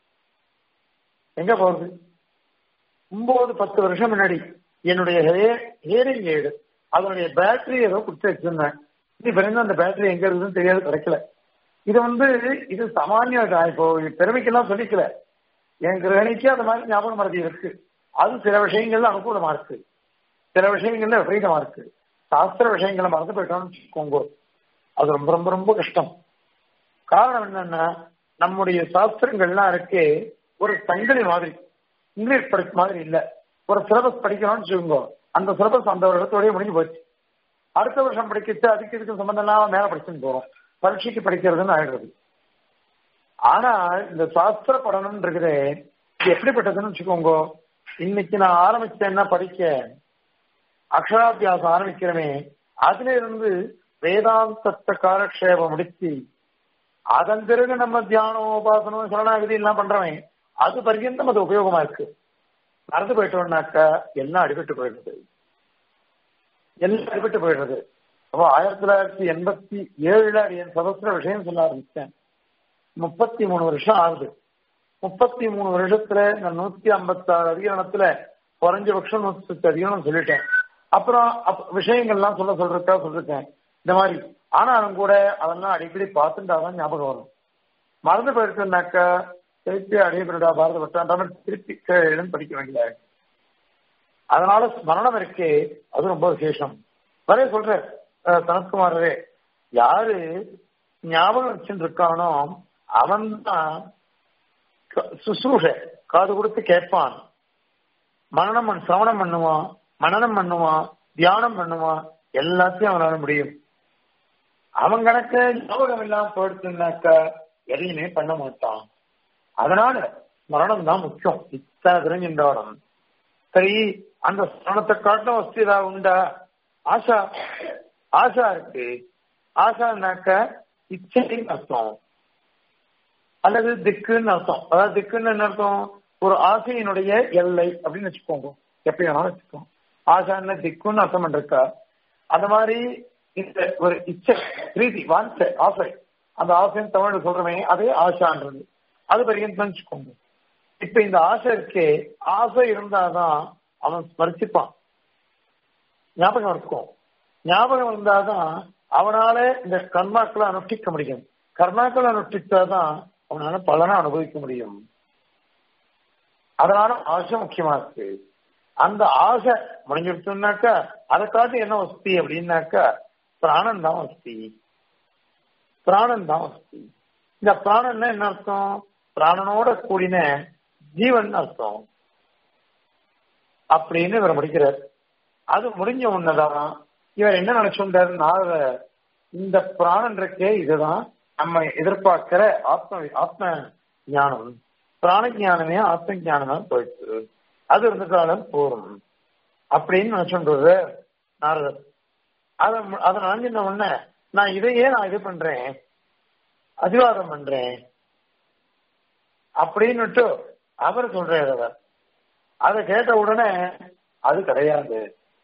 எங்க போறது ஒன்பது பத்து வருஷம் முன்னாடி என்னுடைய ஹேரிங் ஏடு அதனுடைய பேட்டரி ஏதோ கொடுத்து வச்சிருந்தேன் இது பிறகு அந்த பேட்டரி எங்க இருக்குதுன்னு தெரியாது கிடைக்கல இது வந்து இது சாமானியம் இப்போ பெருமைக்கெல்லாம் சொல்லிக்கல என் கிரகணிக்கு அந்த மாதிரி ஞாபகம் மறதி இருக்கு அது சில விஷயங்கள்ல அனுகூலமா இருக்கு சில விஷயங்கள்ல விபரீதமா இருக்கு சாஸ்திர விஷயங்களை மறந்து போயிட்டோம்னு வச்சுக்கோங்க அது ரொம்ப ரொம்ப ரொம்ப கஷ்டம் காரணம் என்னன்னா நம்முடைய சாஸ்திரங்கள்லாம் இருக்கே ஒரு சங்கிலி மாதிரி இங்கிலீஷ் படிச்ச மாதிரி இல்ல ஒரு சிலபஸ் படிக்கணும்னு வச்சுக்கோங்க அந்த சிலபஸ் அந்த வருடத்தோடய முடிஞ்சு போச்சு அடுத்த வருஷம் படிக்கிட்டு அதுக்கு இதுக்கு சம்பந்தம் இல்லாம மேல படிச்சுன்னு போறோம் பரீட்சைக்கு படிக்கிறதுன்னு ஆயிடுறது ஆனா இந்த சாஸ்திர படனம் இருக்குதே இது எப்படிப்பட்டதுன்னு வச்சுக்கோங்க இன்னைக்கு நான் ஆரம்பிச்சேன்னா படிக்க அக்ஷராபியாசம் ஆரம்பிக்கிறமே அதுல இருந்து வேதாந்தத்தை காலக்ஷேபம் முடிச்சு அதன் பிறகு நம்ம தியானம் உபாசனம் சரணாகதி எல்லாம் பண்றவன் அது பர்யந்தம் அது உபயோகமா இருக்கு மறந்து போயிட்டோம்னாக்கா எல்லாம் அடிபட்டு போயிடுறது எல்லாம் அடிபட்டு போயிடுறது அப்போ ஆயிரத்தி தொள்ளாயிரத்தி எண்பத்தி ஏழுல என் சதஸ்திர விஷயம் சொல்ல ஆரம்பிச்சேன் முப்பத்தி மூணு வருஷம் ஆகுது முப்பத்தி மூணு வருஷத்துல நான் நூத்தி ஐம்பத்தாறு அதிகரணத்துல குறைஞ்சபட்சம் நூத்தி அதிகரணம் சொல்லிட்டேன் அப்புறம் விஷயங்கள்லாம் சொல்ல சொல்றதா சொல்லிருக்கேன் இந்த மாதிரி ஆனாலும் கூட அதெல்லாம் அடிக்கடி பார்த்துட்டாதான் ஞாபகம் வரும் மறந்து போயிருக்குனாக்கா திருப்பி அடியப்படா பாரதப்பட்டான் திருப்பி கீழே படிக்க வேண்டியதா அதனால ஸ்மரணம் இருக்கே அது ரொம்ப விசேஷம் வரைய சொல்ற சனத்குமாரரே யாரு ஞாபகம் வச்சுட்டு இருக்கானோ அவன் தான் சுசுரூஷ காது கொடுத்து கேட்பான் மனநம் சிரவணம் பண்ணுவான் மனநம் பண்ணுவான் தியானம் பண்ணுவான் எல்லாத்தையும் அவனால முடியும் அவன் கணக்கு ஞாபகம் இல்லாம போயிடுச்சுனாக்கா எதையுமே பண்ண மாட்டான் அதனால மரணம் தான் முக்கியம் இத்தனை தெரிஞ்சின்றவனம் சரி அந்த ஸ்மரணத்தை காட்டும் வசதி ஏதாவது உண்டா ஆசா ஆசா இருக்கு ஆசானாக்க இச்சைன்னு அர்த்தம் அல்லது திக்குன்னு அர்த்தம் அதாவது திக்குன்னு என்ன அர்த்தம் ஒரு ஆசையினுடைய எல்லை அப்படின்னு வச்சுக்கோங்க எப்படி வேணாலும் வச்சுக்கோங்க ஆசான்னு திக்குன்னு அர்த்தம் பண்ணிருக்கா அந்த மாதிரி இந்த ஒரு இச்சை பிரீதி வாஞ்ச ஆசை அந்த ஆசைன்னு தமிழ் சொல்றமே அதே ஆசான்றது அது வரைக்கும் வச்சுக்கோங்க இப்ப இந்த ஆசை இருக்கே ஆசை இருந்தாதான் அவன் ஸ்மரிச்சுப்பான் ஞாபகம் இருக்கும் ஞாபகம் இருந்தாதான் அவனால இந்த கர்மாக்களை அனுஷ்டிக்க முடியும் கர்மாக்களை அனுஷ்டிச்சாதான் அவனால பலனை அனுபவிக்க முடியும் அதனால ஆசை முக்கியமா இருக்கு அந்த ஆசை முடிஞ்சிருச்சுனாக்கா அதை காட்டி என்ன வசதி அப்படின்னாக்கா பிராணன் தான் வசதி பிராணன் தான் வசதி இந்த பிராணன் என்ன அர்த்தம் பிராணனோட கூடின ஜீவன் அர்த்தம் அப்படின்னு இவர் முடிக்கிறார் அது முடிஞ்ச உடனேதான் இவர் என்ன நினைச்சுட்டாரு நாரத இந்த பிராணன் இருக்கே இதுதான் நம்ம எதிர்பார்க்கிற ஆத்ம ஆத்ம ஞானம் பிராண ஞானமே ஆத்ம ஞானம் போயிடுச்சு அது இருந்த காலம் போரும் அப்படின்னு நினைச்சுன்றது நாரதர் அதை அதை நினைஞ்சின உடனே நான் இதையே நான் இது பண்றேன் அதிவாதம் பண்றேன் அப்படின்னுட்டு அவர் சொல்றாரு அவர் அதை கேட்ட உடனே அது கிடையாது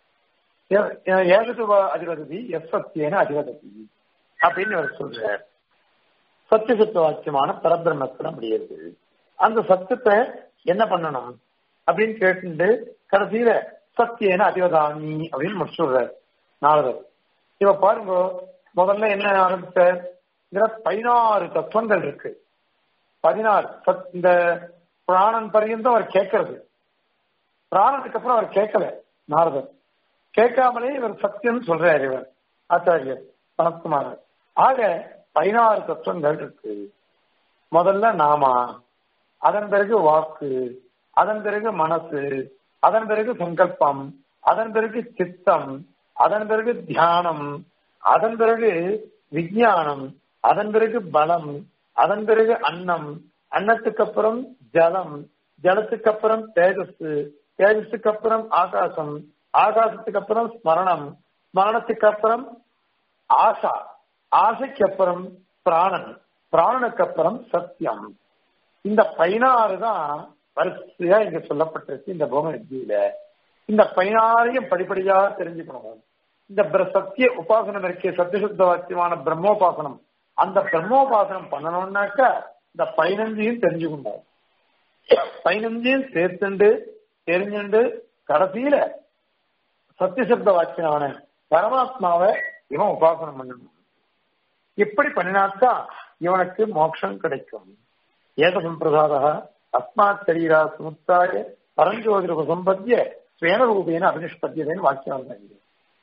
ஏகத்துவ அதிபதி எஸ் சத்தியன அதிபதி அப்படின்னு அவர் சொல்றார் சத்திய சத்துவ வாக்கியமான பரபிரம்மத்திடம் முடியாது அந்த சத்தத்தை என்ன பண்ணணும் அப்படின்னு கேட்டு கடைசியில சத்தியன அதிபதாமி அப்படின்னு முடிச்சுடுறார் நாரதர் இப்ப பாருங்க முதல்ல என்ன ஆரம்பிச்ச இதுல பதினாறு தத்துவங்கள் இருக்கு பதினாறு இந்த பிராணன் பரியந்தம் அவர் கேட்கறது பிராணனுக்கு அப்புறம் அவர் கேட்கல நாரதர் கேட்காமலே இவர் சத்தியம் சொல்றாரு இவர் ஆச்சாரியர் சனத்குமார் ஆக பதினாறு தத்துவங்கள் இருக்கு முதல்ல நாமா அதன் பிறகு வாக்கு அதன் பிறகு மனசு அதன் பிறகு சங்கல்பம் அதன் பிறகு சித்தம் அதன் பிறகு தியானம் அதன் பிறகு விஞ்ஞானம் அதன் பிறகு பலம் அதன் பிறகு அன்னம் அன்னத்துக்கு அப்புறம் ஜலம் ஜலத்துக்கு அப்புறம் தேஜஸ் தேஜஸுக்கு அப்புறம் ஆகாசம் ஆகாசத்துக்கு அப்புறம் ஸ்மரணம் ஸ்மரணத்துக்கு அப்புறம் ஆசா ஆசைக்கு அப்புறம் பிராணன் பிராணனுக்கு அப்புறம் சத்தியம் இந்த பதினாறு தான் வரிசையா இங்க சொல்லப்பட்டிருக்கு இந்த பூம வித்தியில இந்த பதினாறையும் படிப்படியாக தெரிஞ்சுக்கணும் இந்த சத்திய உபாசனம் இருக்கே சத்தியசுத்த வாக்கியமான பிரம்மோபாசனம் அந்த பிரம்மோபாசனம் பண்ணணும்னாக்க இந்த பதினஞ்சையும் தெரிஞ்சுக்கணும் பதினஞ்சையும் சேர்த்துண்டு தெரிஞ்சுண்டு கடைசியில சத்தியசப்த வாக்கியனான பரமாத்மாவை இவன் உபாசனம் பண்ணணும் இப்படி பண்ணினாத்தான் இவனுக்கு மோட்சம் கிடைக்கும் ஏக சம்பிரசாத அஸ்மாத் சரீரா சமுத்தாய பரஞ்சோதிர சம்பத்திய ஸ்வேனரூபேன அபினிஷ்பத்தியதேன்னு வாக்கியம் வந்தாங்க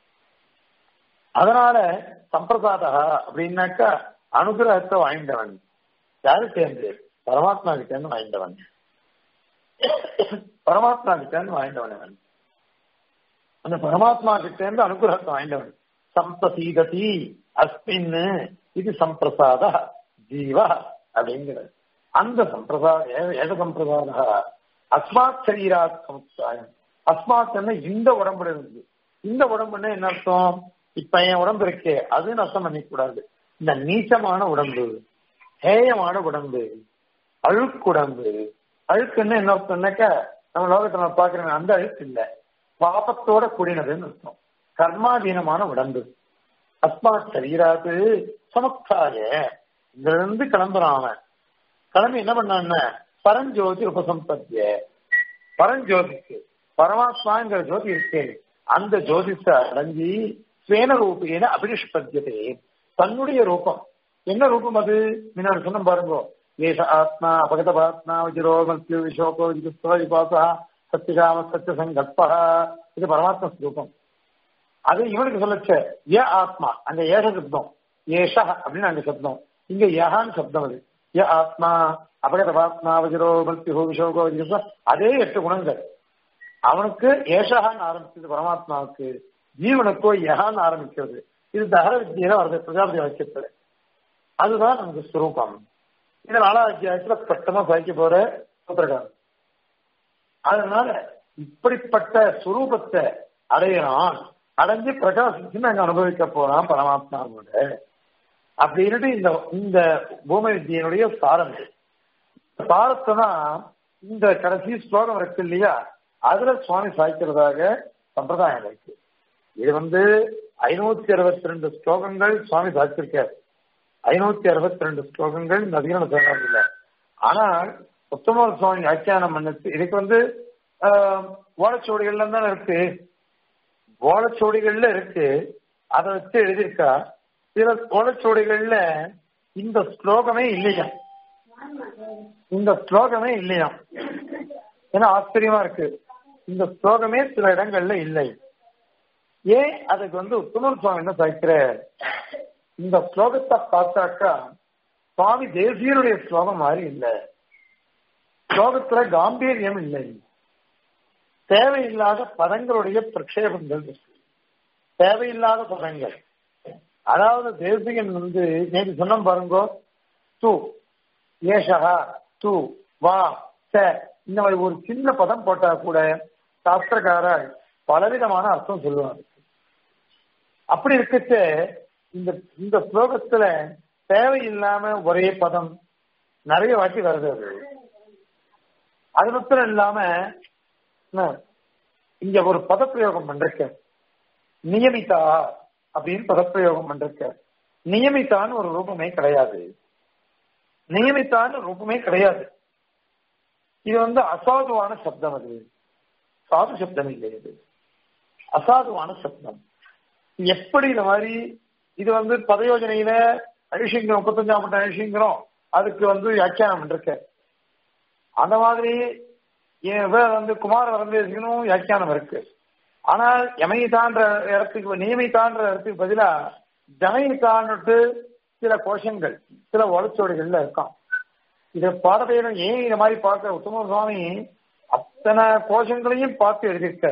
அதனால சம்பிரசாதா அப்படின்னாக்கா அனுகிரகத்தை வாய்ந்தவன் யாரு சேர்ந்து பரமாத்மா கிட்டேருந்து வாய்ந்தவன் பரமாத்மா கிட்டேருந்து வாய்ந்தவன் அவன் அந்த பரமாத்மா கிட்டேருந்து அனுகிரகத்தை வாய்ந்தவன் சம்பிரசீததி அஸ்மின் இது சம்பிரசாத ஜீவ அப்படிங்கிறது அந்த சம்பிரசாத ஏக சம்பிரசாத அஸ்மாத் சரீராத் சமுத்தாயம் அஸ்மாத் இந்த உடம்புல இருந்து இந்த உடம்புன்னா என்ன அர்த்தம் இப்ப என் உடம்பு இருக்கே அது நஷ்டம் பண்ணிக்க கூடாது இந்த நீச்சமான உடம்பு ஹேயமான உடம்பு அழுக்குடம்பு அழுக்குன்னு என்ன அர்த்தம்னாக்கா நம்ம லோகத்துல நம்ம பாக்குறோம் அந்த அழுக்கு இல்ல பாபத்தோட கூடினதுன்னு அர்த்தம் கர்மாதீனமான உடம்பு அஸ்மாத் சரீராது சமத்தாய இதுல இருந்து கிளம்புறான் அவன் கிளம்பி என்ன பண்ணான்னு பரஞ்சோதி உபசம்பத்திய பரஞ்சோதிக்கு பரமாத்மாங்கிற ஜோதி இருக்கு அந்த ஜோதிஷ அடைஞ்சி ஸ்வேன ரூபேன அபினிஷ்பத்தியதே தன்னுடைய ரூபம் என்ன ரூபம் அது முன்னாடி சொன்ன பாருங்க ஏஷ ஆத்மா அபகதபாத்மா விஜிரோ மத்திய விசோகோ விஜிஸ்வ விபாசா சத்தியகாம சத்திய சங்கல்பா இது பரமாத்மா ஸ்வரூபம் அது இவனுக்கு சொல்லச்ச ஏ ஆத்மா அங்க ஏஷ சப்தம் ஏஷ அப்படின்னு அங்க சப்தம் இங்க யஹான்னு சப்தம் அது ஏ ஆத்மா அபகதபாத்மா வஜிரோ மத்தியோ விசோகோ விஜிஸ்வ அதே எட்டு குணங்கள் அவனுக்கு ஏஷகான்னு ஆரம்பிச்சது பரமாத்மாவுக்கு ஜீவனுக்கோ யகான்னு ஆரம்பிக்கிறது இது தகர வித்தியில வருது பிரஜாபதி வாக்கியத்துல அதுதான் நமக்கு ஸ்வரூபம் இது நாலாவது அத்தியாயத்துல பட்டமா சாய்க்க போற சூத்திரகாரம் அதனால இப்படிப்பட்ட சுரூபத்தை அடையறான் அடைஞ்சு பிரகாசிச்சு நாங்க அனுபவிக்க போறான் பரமாத்மாவோட அப்படின்னுட்டு இந்த இந்த பூமி வித்தியனுடைய சாரம் சாரத்தை தான் இந்த கடைசி ஸ்லோகம் இருக்கு இல்லையா அதுல சுவாமி சாய்க்கிறதாக சம்பிரதாயம் இருக்கு இது வந்து ஐநூத்தி அறுபத்தி ரெண்டு ஸ்லோகங்கள் சுவாமி சாய்ச்சிருக்காரு ஐநூத்தி அறுபத்தி ரெண்டு ஸ்லோகங்கள் இந்த அதிகம் சொல்றாங்க ஆனால் உத்தம சுவாமி வியாக்கியானம் பண்ணது இதுக்கு வந்து ஓலச்சுவடிகள்ல தானே இருக்கு ஓலச்சுவடிகள்ல இருக்கு அதை வச்சு எழுதியிருக்கா சில ஓலச்சுவடிகள்ல இந்த ஸ்லோகமே இல்லையா இந்த ஸ்லோகமே இல்லையா ஏன்னா ஆச்சரியமா இருக்கு இந்த ஸ்லோகமே சில இடங்கள்ல இல்லை ஏன் அதுக்கு வந்து உத்தமர் சுவாமி என்ன சாய்க்கிற இந்த ஸ்லோகத்தை பார்த்தாக்கா சுவாமி தேசியனுடைய ஸ்லோகம் மாதிரி இல்லை ஸ்லோகத்துல காம்பீரியம் இல்லை தேவையில்லாத பதங்களுடைய பிரக்ஷேபங்கள் இருக்கு தேவையில்லாத பதங்கள் அதாவது தேசிகன் வந்து நேற்று சொன்ன பாருங்க தூ ஏஷகா தூ வா ச இந்த மாதிரி ஒரு சின்ன பதம் போட்டா கூட சாஸ்திரக்காரர் பலவிதமான அர்த்தம் சொல்லுவாங்க அப்படி இருக்கச்சு இந்த இந்த ஸ்லோகத்துல தேவையில்லாம ஒரே பதம் நிறைய வாட்டி வருது அது அது மாத்திரம் இல்லாம இங்க ஒரு பதப்பிரயோகம் பண்றக்க நியமிதா அப்படின்னு பதப்பிரயோகம் பண்றக்க நியமித்தான்னு ஒரு ரூபமே கிடையாது நியமித்தான்னு ரூபமே கிடையாது இது வந்து அசாதுவான சப்தம் அது சாது சப்தம் இல்லை இது அசாதுவான சப்தம் எப்படி இந்த மாதிரி இது வந்து பதயோஜனையில அழிஷிங்கிறோம் முப்பத்தஞ்சாம் மட்டம் அழிஷிங்கிறோம் அதுக்கு வந்து வியாக்கியானம் இருக்க அந்த மாதிரி வந்து குமார வரந்தேசிக்கணும் வியாக்கியானம் இருக்கு ஆனால் யமைதான்ற இடத்துக்கு நியமித்தான்ற இடத்துக்கு பதிலா ஜனயித்தான்னுட்டு சில கோஷங்கள் சில ஒளச்சோடிகள்ல இருக்கான் இதை பாடப்பையிலும் ஏன் இந்த மாதிரி பார்க்க உத்தம சுவாமி அத்தனை கோஷங்களையும் பார்த்து எழுதியிருக்க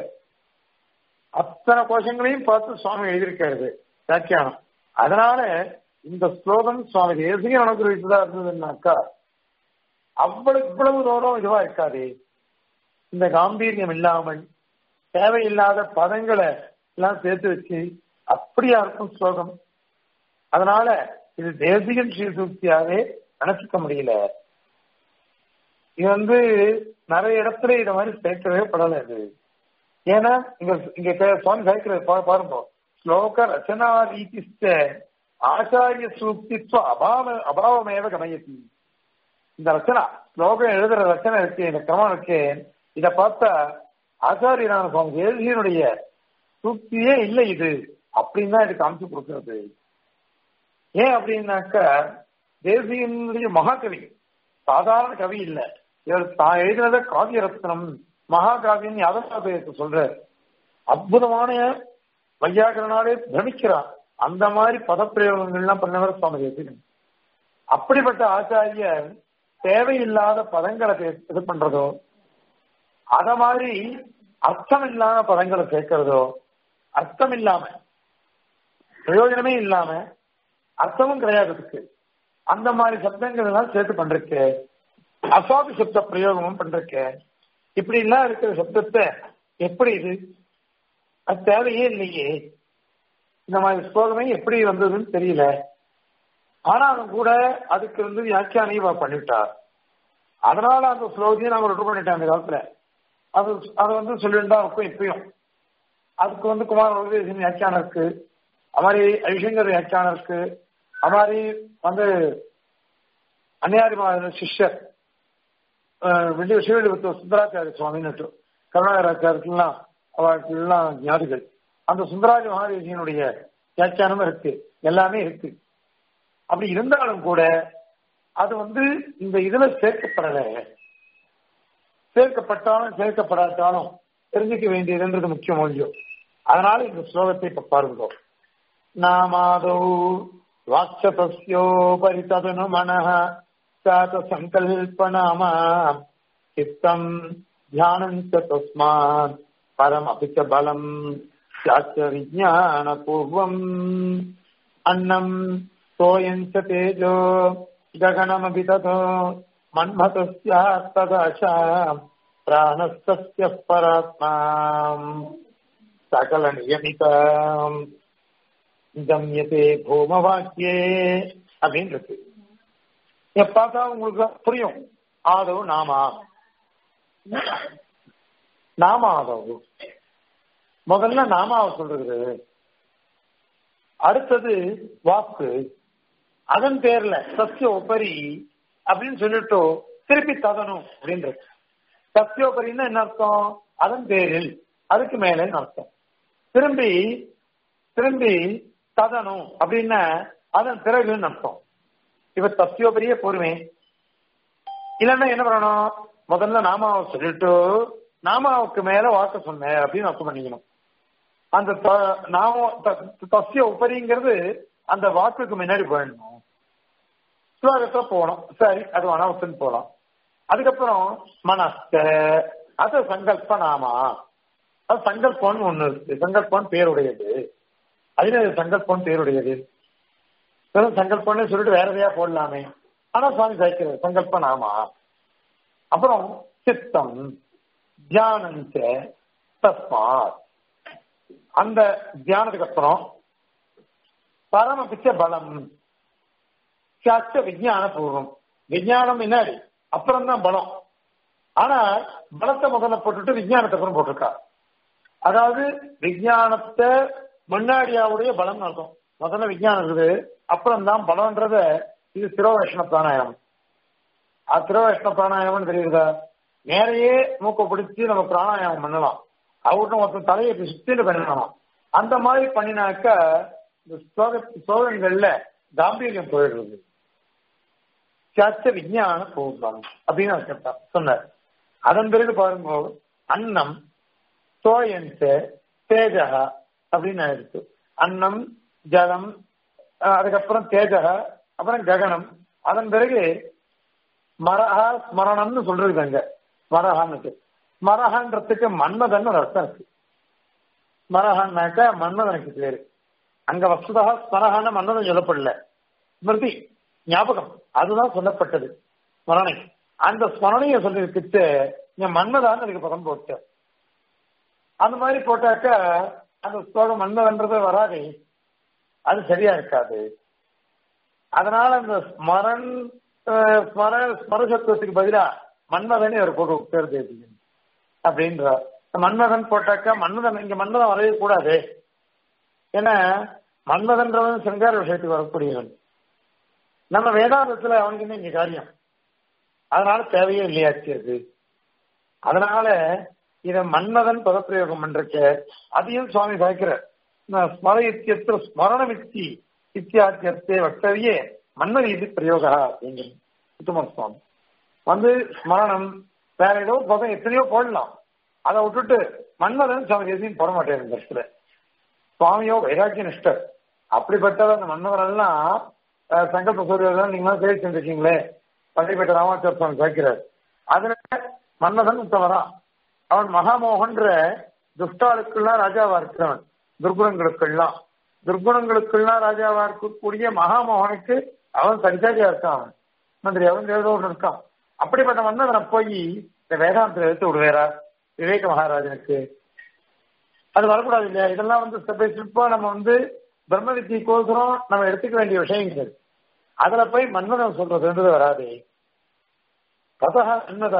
அத்தனை கோஷங்களையும் பார்த்து சுவாமி எழுதியிருக்காரு வியாக்கியானம் அதனால இந்த ஸ்லோகம் சுவாமி தேசியம் அனுகிரகித்ததா இருந்ததுன்னாக்கா அவ்வளவு இவ்வளவு தூரம் இதுவா இருக்காது இந்த காம்பீரியம் இல்லாமல் தேவையில்லாத பதங்களை எல்லாம் சேர்த்து வச்சு அப்படியா இருக்கும் ஸ்லோகம் அதனால இது தேசிகன் ஸ்ரீ சூக்தியாவே நினைச்சுக்க முடியல இது வந்து நிறைய இடத்துல இத மாதிரி சேர்க்கவே படல இது ஏன்னா இங்க இங்க சுவாமி சேர்க்கிறது பாருங்க ஸ்லோக ரச்சனா ரீதிஸ்ட ஆச்சாரிய சூக்தித்வ அபாவ அபாவமேவ கமயத்தி இந்த ரச்சனா ஸ்லோகம் எழுதுற ரச்சனை இருக்கு இந்த கிரமம் இருக்கு இத பார்த்தா ஆச்சாரியனான சுவாமி தேசியனுடைய சூக்தியே இல்லை இது அப்படின்னு தான் இதுக்கு அமைச்சு கொடுக்கிறது ஏன் அப்படின்னாக்கா தேசியனுடைய மகாகவி சாதாரண கவி இல்ல இவர் தான் எழுதினத காவிய ரத்னம் மகாகாவியம் யாதவாதயத்தை சொல்ற அற்புதமான வையாகரனாலே பிரமிக்கிறார் அந்த மாதிரி பதப்பிரயோகங்கள்லாம் பண்ணவர் சுவாமி தேசிகன் அப்படிப்பட்ட ஆச்சாரியர் தேவையில்லாத பதங்களை இது பண்றதோ அத மாதிரி அர்த்தம் இல்லாத பதங்களை சேர்க்கிறதோ அர்த்தம் இல்லாம பிரயோஜனமே இல்லாம அர்த்தமும் கிடையாது அதுக்கு அந்த மாதிரி சப்தங்கள் எல்லாம் சேர்த்து பண்றக்கு அசாது சப்த பிரயோகமும் பண்றக்கு இப்படி எல்லாம் இருக்கிற சப்தத்தை எப்படி இது அது தேவையே இல்லையே இந்த மாதிரி ஸ்லோகமே எப்படி வந்ததுன்னு தெரியல ஆனாலும் கூட அதுக்கு வந்து வியாக்கியானையும் இவ பண்ணிவிட்டார் அதனால அந்த ஸ்லோகத்தையும் நாங்க ரொட்டு பண்ணிட்டேன் அந்த காலத்துல அது அதை வந்து சொல்லிட்டு இருக்கும் இப்பயும் அதுக்கு வந்து குமார் உலகேசன் வியாக்கியானம் இருக்கு அது மாதிரி ஐஷங்கர் வியாக்கியானம் இருக்கு அது மாதிரி வந்து அன்னியாரி சிஷ்யர் விஜய சிவலிபுத்த சுந்தராச்சாரிய சுவாமின்னு கருணாகராச்சாரியத்துலாம் அவர்களுக்கெல்லாம் ஞாதிகள் அந்த சுந்தராஜ மகாதேசியனுடைய வியாக்கியானமும் இருக்கு எல்லாமே இருக்கு அப்படி இருந்தாலும் கூட அது வந்து இந்த இதுல சேர்க்கப்படல சேர்க்கப்பட்டாலும் சேர்க்கப்படாட்டாலும் தெரிஞ்சுக்க வேண்டியதுன்றது முக்கிய மொழியோ அதனால இந்த ஸ்லோகத்தை இப்ப பாருங்க நாமாதோ வாட்சபஸ்யோபரி ததனு மனः சாத சங்கல்பநாமா சித்தம் தியானம் ச தஸ்மாத் பரம் அபி ச பலம் சாச்ச விஜான பூர்வம் அன்னம் சோயம் ச தேஜோ गगनमपि ततो मन्मतस्यास्तदाशा प्राणस्तस्य परात्मा सकलनियमिताम् गम्यते भूमवाक्ये அப்படின்னு இருக்கு பார்த்தா உங்களுக்கு புரியும் ஆதவ் நாமா நாம ஆதவ் முதல்ல நாமாவை சொல்றது அடுத்தது வாக்கு அதன் பேர்ல சத்திய உபரி அப்படின்னு சொல்லிட்டு திருப்பி ததனும் அப்படின்றது சத்தியோபரின்னா என்ன அர்த்தம் அதன் பேரில் அதுக்கு மேலேன்னு அர்த்தம் திரும்பி திரும்பி ததனும் அப்படின்னா அதன் பிறகுன்னு அர்த்தம் இப்ப சத்தியோபரியே பொறுமை இல்லைன்னா என்ன பண்ணணும் முதல்ல நாமாவை சொல்லிட்டு நாமாவுக்கு மேல வாக்க சொன்ன அப்படின்னு அர்த்தம் பண்ணிக்கணும் அந்த நாம தசிய உபரிங்கிறது அந்த வாக்குக்கு முன்னாடி போயிடணும் ஸ்லோகத்துல போகணும் சரி அது அனாவத்துன்னு போகலாம் அதுக்கப்புறம் மனஸ்த அது சங்கல்ப நாமா அது சங்கல்பம்னு ஒண்ணு இருக்கு சங்கல்பம் பேருடையது அதுல சங்கல்பம் பேருடையது வெறும் சங்கல்பம்னு சொல்லிட்டு வேற எதையா போடலாமே ஆனா சுவாமி சாய்க்கிறது சங்கல்ப நாமா அப்புறம் சித்தம் தியானம் தஸ்மாத் அந்த தியானத்துக்கு அப்புறம் பரமபிச்ச பலம் சாச்ச விஜயான பூர்வம் விஜயானம் முன்னாடி அப்புறம் தான் பலம் ஆனா பலத்தை முதல்ல போட்டுட்டு விஜயானத்தை அப்புறம் போட்டிருக்கா அதாவது விஜயானத்தை முன்னாடியாவுடைய பலம் அர்த்தம் முதல்ல விஜயானம் இருக்குது அப்புறம் தான் பலம்ன்றத இது திரோவேஷண பிராணாயாமம் அது திரோவேஷண பிராணாயாமம்னு தெரியுதா நேரையே மூக்க பிடிச்சி நம்ம பிராணாயாமம் பண்ணலாம் அவர்கிட்ட மொத்தம் தலையை சுத்திட்டு பண்ணலாம் அந்த மாதிரி பண்ணினாக்க இந்த சோழங்கள்ல காம்பீரியம் போயிடுறது சச்ச விஞ்ஞான பூர்வம் அப்படின்னு சொன்னார் அதன் பிறகு பாருங்க அன்னம் சோயன்ச தேஜக அப்படின்னு ஆயிடுச்சு அன்னம் ஜலம் அதுக்கப்புறம் தேஜக அப்புறம் ககனம் அதன் பிறகு மரஹா ஸ்மரணம்னு சொல்றது அங்க ஸ்மரஹான்னு ஸ்மரஹன்றதுக்கு மன்மதன் ஒரு அர்த்தம் இருக்கு ஸ்மரஹான்னாக்க மன்மதனுக்கு பேரு அங்க வசுதா ஸ்மரஹான மன்னதன் சொல்லப்படல ஸ்மிருதி ஞாபகம் அதுதான் சொல்லப்பட்டது ஸ்மரணை அந்த ஸ்மரணையை சொல்லிருக்கிட்டு இங்க மன்மதான் அதுக்கு பதம் போட்ட அந்த மாதிரி போட்டாக்க அந்த ஸ்லோகம் மன்மதன்றது வராது அது சரியா இருக்காது அதனால அந்த ஸ்மரன் ஸ்மர ஸ்மரசத்துவத்துக்கு பதிலா மன்மதனே ஒரு போட்டு பேர் தேதி அப்படின்றார் மன்மதன் போட்டாக்கா மன்மதன் இங்க மன்மதன் வரவே கூடாது ஏன்னா மன்மதன்றவன் சிங்கார விஷயத்துக்கு வரக்கூடியவன் நம்ம வேதாந்தத்துல அவனுக்கு என்ன இங்க காரியம் அதனால தேவையே இல்லையாச்சு அது அதனால இத மன்மதன் பதப்பிரயோகம் பண்றக்க அதையும் சுவாமி சாய்க்கிறார் ஸ்மர இத்தியத்திர ஸ்மரணமித்தி இத்தியாத்தியத்தே வக்தவியே மன்மதி இது பிரயோகா அப்படிங்கிறது உத்தம சுவாமி வந்து ஸ்மரணம் வேற ஏதோ பதம் எத்தனையோ போடலாம் அதை விட்டுட்டு மன்மதன் சுவாமி எதையும் போட மாட்டேன் இந்த இடத்துல சுவாமியோ வைராக்கிய நிஷ்டர் அப்படிப்பட்டவர் அந்த மன்னவர் எல்லாம் சங்கல்ப சூரியதான் நீங்க பேசி செஞ்சிருக்கீங்களே பள்ளிப்பேட்டை ராமாச்சார சுவாமி கேட்கிறார் அதுல மன்னதன் உத்தவரான் அவன் மகாமோகன்ற துஷ்டாளுக்கெல்லாம் ராஜாவா இருக்கிறவன் துர்குணங்களுக்கெல்லாம் துர்குணங்களுக்கெல்லாம் ராஜாவா இருக்கக்கூடிய மகாமோகனுக்கு அவன் சரிசாரியா இருக்கான் அவன் மந்திரி அவன் ஏதோ ஒன்று இருக்கான் அப்படிப்பட்ட மன்னதனை போய் இந்த வேதாந்தத்தை எடுத்து விடுவேரா விவேக மகாராஜனுக்கு அது வரக்கூடாது இல்லையா இதெல்லாம் வந்து ஸ்டெப் பை ஸ்டெப்பா நம்ம வந்து பிரம்ம வித்தியக்கோசரம் நம்ம எடுத்துக்க வேண்டிய விஷயங்கள் அதுல போய் மன்மதன் சொல்றதுன்றது வராது ததா என்னதா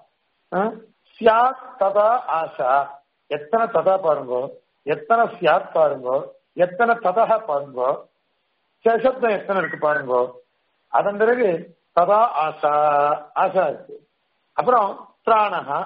சியாத் ததா ஆசா எத்தனை ததா பாருங்கோ எத்தனை சியாத் பாருங்கோ எத்தனை ததா பாருங்கோ சசப்தம் எத்தனை இருக்கு பாருங்கோ அதன் பிறகு ததா ஆசா ஆசா இருக்கு அப்புறம் பிராணஹா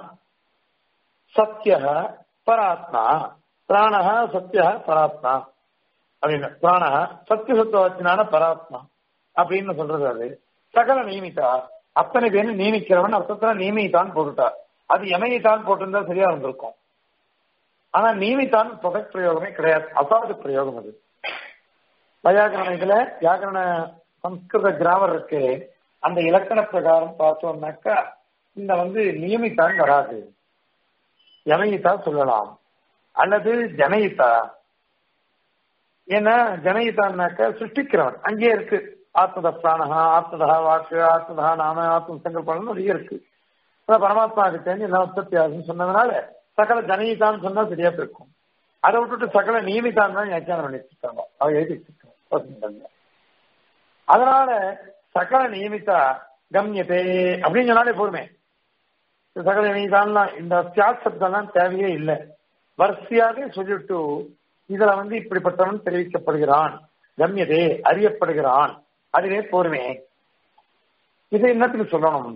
சத்திய பராத்மா பிராணஹா சத்திய பராத்மா அப்படின்னு பிராணஹ சத்திய சத்துவத்தினான பராத்மா அப்படின்னு சொல்றது அது சகல நியமித்தா அத்தனை பேரும் நியமிக்கிறவன் அர்த்தத்துல நியமித்தான் போட்டுட்டார் அது எமையித்தான் போட்டிருந்தா சரியா இருந்திருக்கும் ஆனா நியமித்தான் பதக் பிரயோகமே கிடையாது அசாது பிரயோகம் அது வையாகரண இதுல வியாக்கரண சம்ஸ்கிருத கிராமர் இருக்கு அந்த இலக்கண பிரகாரம் பார்த்தோம்னாக்கா இந்த வந்து நியமித்தான் வராது ஜனயித்தா சொல்லலாம் அல்லது ஜனயித்தா ஏன்னா ஜனயித்தான்னாக்க சிருஷ்டிக்கிறவன் அங்கேயே இருக்கு ஆத்மத பிராணஹா ஆத்மதா வாக்கு ஆத்மதா நாம ஆத்ம சங்கல்பம் நிறைய இருக்கு பரமாத்மாவுக்கு தெரிஞ்சு எல்லாம் உற்பத்தி ஆகுதுன்னு சொன்னதுனால சகல ஜனயித்தான்னு சொன்னா சரியா இருக்கும் அதை விட்டுட்டு சகல நியமித்தான் தான் வியாக்கியானம் பண்ணிட்டு இருக்காங்க அவ எழுதி வச்சிருக்காங்க அதனால சகல நியமித்தா கம்யதே அப்படின்னு சொன்னாலே போதுமே சகல நியமித்தான்லாம் இந்த சியாத் சப்தம்லாம் தேவையே இல்லை வரிசையாக சொல்லிட்டு இதுல வந்து இப்படிப்பட்டவன் தெரிவிக்கப்படுகிறான் கம்யதே அறியப்படுகிறான் அதுவே போருமே இது என்னத்துக்கு சொல்லணும்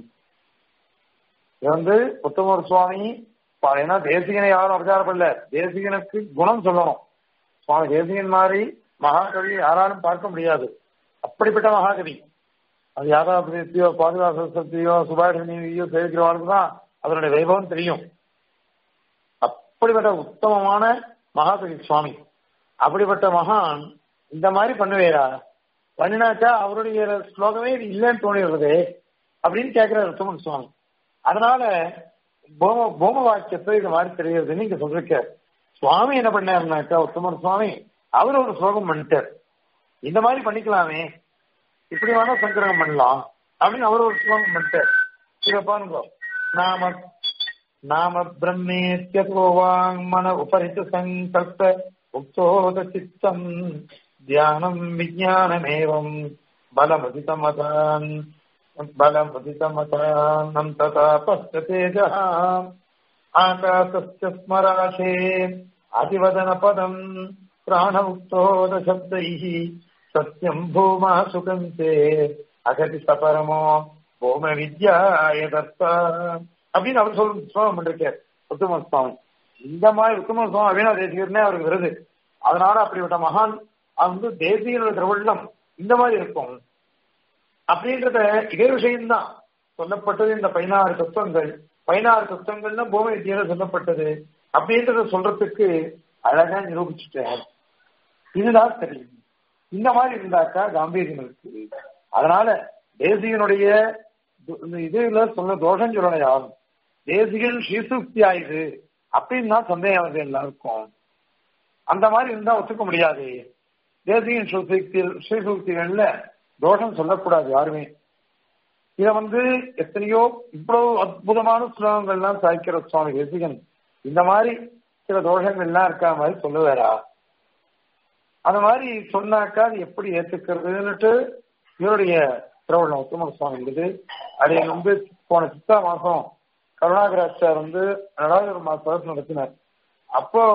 இது வந்து உத்தமர் சுவாமி ஏன்னா தேசிகனை யாரும் அபச்சாரப்படல தேசிகனுக்கு குணம் சொல்லணும் சுவாமி தேசிகன் மாதிரி மகாகவி யாராலும் பார்க்க முடியாது அப்படிப்பட்ட மகாகவி அது யாதாபிரியத்தையோ பாதுகாசத்தையோ சுபாஷினியோ சேவிக்கிறவர்களுக்கு தான் அதனுடைய வைபவம் தெரியும் அப்படிப்பட்ட உத்தமமான மகாகவி சுவாமி அப்படிப்பட்ட மகான் இந்த மாதிரி பண்ணுவேரா பண்ணினாக்கா அவருடைய ஸ்லோகமே இது இல்லைன்னு தோணிடுறது அப்படின்னு கேட்கிறார் உத்தமன் சுவாமி அதனால போம போம வாக்கியத்தை இது மாதிரி தெரியுது நீங்க சொல்றீங்க சுவாமி என்ன பண்ணாருனாக்கா உத்தமர் சுவாமி அவர் ஒரு ஸ்லோகம் பண்ணிட்டார் இந்த மாதிரி பண்ணிக்கலாமே இப்படி வேணா சங்கரகம் பண்ணலாம் அப்படின்னு அவர் ஒரு ஸ்லோகம் பண்ணிட்டார் இத பாருங்க நாம நாம பிரம்மேத்யதோ வாங்மன உபரித்து சங்கல்ப உக்தோத சித்தம் தியானம் விஜயானமேவம் பலமுதிதமதான் बलमुदितमतान्नं तथा पश्यतेजः आकाशस्य स्मराशे अतिवदनपदम् प्राण उक्तोदशब्दैः सत्यम् भूमा सुकन्ते அகதி சபரமோ பூம வித்யாய தத்தா அப்படின்னு அவர் சொல்ற சுவாமி பண்ணிருக்கார் உத்தம சுவாமி இந்த மாதிரி உத்தம சுவாமி அவினா தேசிகர்னே அவருக்கு வருது அதனால அப்படிப்பட்ட மகான் வந்து தேசியனுடைய திருவள்ளம் இந்த மாதிரி இருக்கும் அப்படின்றத இதே விஷயம்தான் சொல்லப்பட்டது இந்த பதினாறு தத்துவங்கள் பதினாறு தத்துவங்கள்னு பூமி வித்தியில சொல்லப்பட்டது அப்படின்றத சொல்றதுக்கு அழகா நிரூபிச்சுட்டேன் இதுதான் தெரியும் இந்த மாதிரி இருந்தாக்கா காம்பீரியம் இருக்கு அதனால தேசிகனுடைய இதுல சொன்ன தோஷம் சொல்லணும் யாரும் தேசிகன் ஸ்ரீசுக்தி ஆயுது அப்படின்னு தான் சந்தேகம் வருது எல்லாருக்கும் அந்த மாதிரி இருந்தா ஒத்துக்க முடியாது தேசிகன் ஸ்ரீசுக்தி ஸ்ரீசுக்திகள்ல தோஷம் சொல்லக்கூடாது யாருமே இத வந்து எத்தனையோ இவ்வளவு அற்புதமான ஸ்லோகங்கள்லாம் சாய்க்கிற சுவாமி தேசிகன் இந்த மாதிரி சில தோஷங்கள்லாம் இருக்கா மாதிரி சொல்லுவாரா அந்த மாதிரி சொன்னாக்கா அது எப்படி ஏத்துக்கிறதுன்னுட்டு இவருடைய திருவள்ளம் உத்தம சுவாமி இருக்குது அது வந்து போன சித்தா மாசம் கருணாகராச்சார் வந்து ரெண்டாவது ஒரு மாசம் நடத்தினார் அப்போ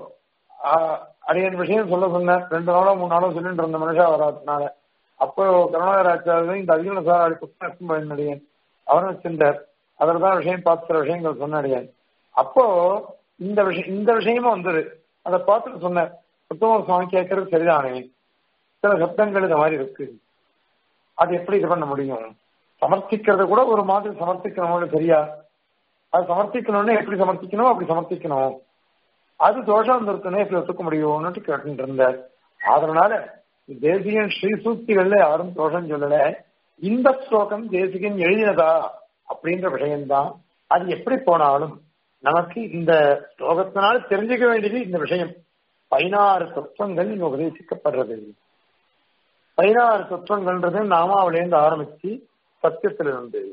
அடியன் விஷயம் சொல்ல சொன்னேன் ரெண்டு நாளோ மூணு நாளோ சொல்லிட்டு இருந்த மனுஷா வராதுனால அப்போ கருணாகராச்சாரிய இந்த அதிகன சாராடி புத்தகம் பயனடியன் அவரும் வச்சிருந்தார் அதில் தான் விஷயம் பார்த்துற விஷயங்கள் சொன்னடியன் அப்போ இந்த விஷயம் இந்த விஷயமும் வந்தது அதை பார்த்துட்டு சொன்னேன் உத்தம சுவாமி கேட்கறது சரிதானே சில சப்தங்கள் இந்த மாதிரி இருக்கு அது எப்படி இது பண்ண முடியும் சமர்ப்பிக்கிறது கூட ஒரு மாதிரி சமர்ப்பிக்கணும் சரியா அது சமர்ப்பிக்கணும்னு எப்படி சமர்ப்பிக்கணும் அப்படி சமர்ப்பிக்கணும் அது தோஷம் வந்திருக்குன்னு எப்படி ஒத்துக்க முடியும்னு கேட்டு இருந்தார் அதனால தேசிகன் ஸ்ரீசூக்திகள்ல யாரும் தோஷம் சொல்லல இந்த ஸ்லோகம் தேசிகன் எழுதினதா அப்படின்ற விஷயம்தான் அது எப்படி போனாலும் நமக்கு இந்த ஸ்லோகத்தினால தெரிஞ்சுக்க வேண்டியது இந்த விஷயம் பதினாறு தத்துவங்கள் இங்க உபதேசிக்கப்படுறது பதினாறு தத்துவங்கள்ன்றது நாமாவிலேருந்து ஆரம்பிச்சு சத்தியத்திலிருந்து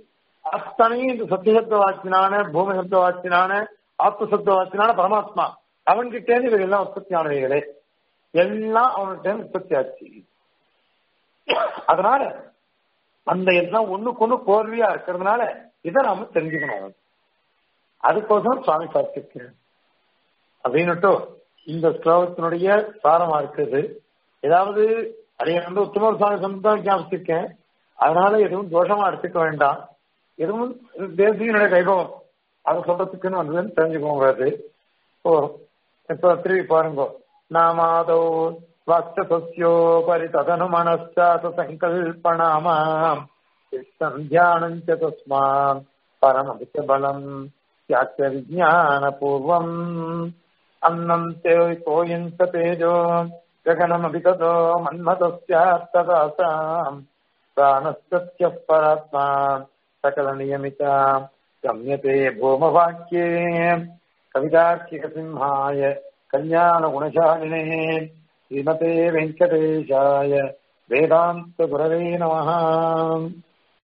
அத்தனையும் இந்த சத்தியசப்த வாக்கினான பூமி சப்த வாக்கினான ஆத்ம சப்த வாக்கினான பரமாத்மா அவன்கிட்ட இருந்து இவர் எல்லாம் உற்பத்தி ஆனவைகளே எல்லாம் அவன்கிட்ட உற்பத்தி ஆச்சு அதனால அந்த எல்லாம் ஒண்ணுக்கு ஒண்ணு கோர்வையா இருக்கிறதுனால இதை நாம தெரிஞ்சுக்கணும் அதுக்கோசரம் சுவாமி பார்த்திருக்கிறேன் அப்படின்னுட்டு இந்த ஸ்லோகத்தினுடைய சாரமா இருக்குது ஏதாவது அதை வந்து உத்தமர் சுவாமி சொந்தம் ஞாபகிச்சிருக்கேன் அதனால எதுவும் தோஷமா எடுத்துக்க வேண்டாம் எதுவும் தேசியனுடைய வைபவம் அதை சொல்றதுக்குன்னு வந்ததுன்னு தெரிஞ்சுக்கோங்க அது ஓ இப்ப திரும்பி பாருங்க நாமாதோ வாக்சசோபரி ததனு மனசாத சங்கல்பணாமாம் சந்தியானம் தஸ்மான் பரமபிச்ச பலம் யாச்ச விஜான பூர்வம் அன்னம் தே கோயஞ்ச தேஜோ गगनमपि ततो मन्मतस्यात्तदासाम् प्राणस्तस्य परात्मा सकलनियमिता गम्यते भूमवाक्ये कवितार्किकसिंहाय कल्याणगुणशालिने श्रीमते वेङ्कटेशाय वेदान्तगुरवे नमः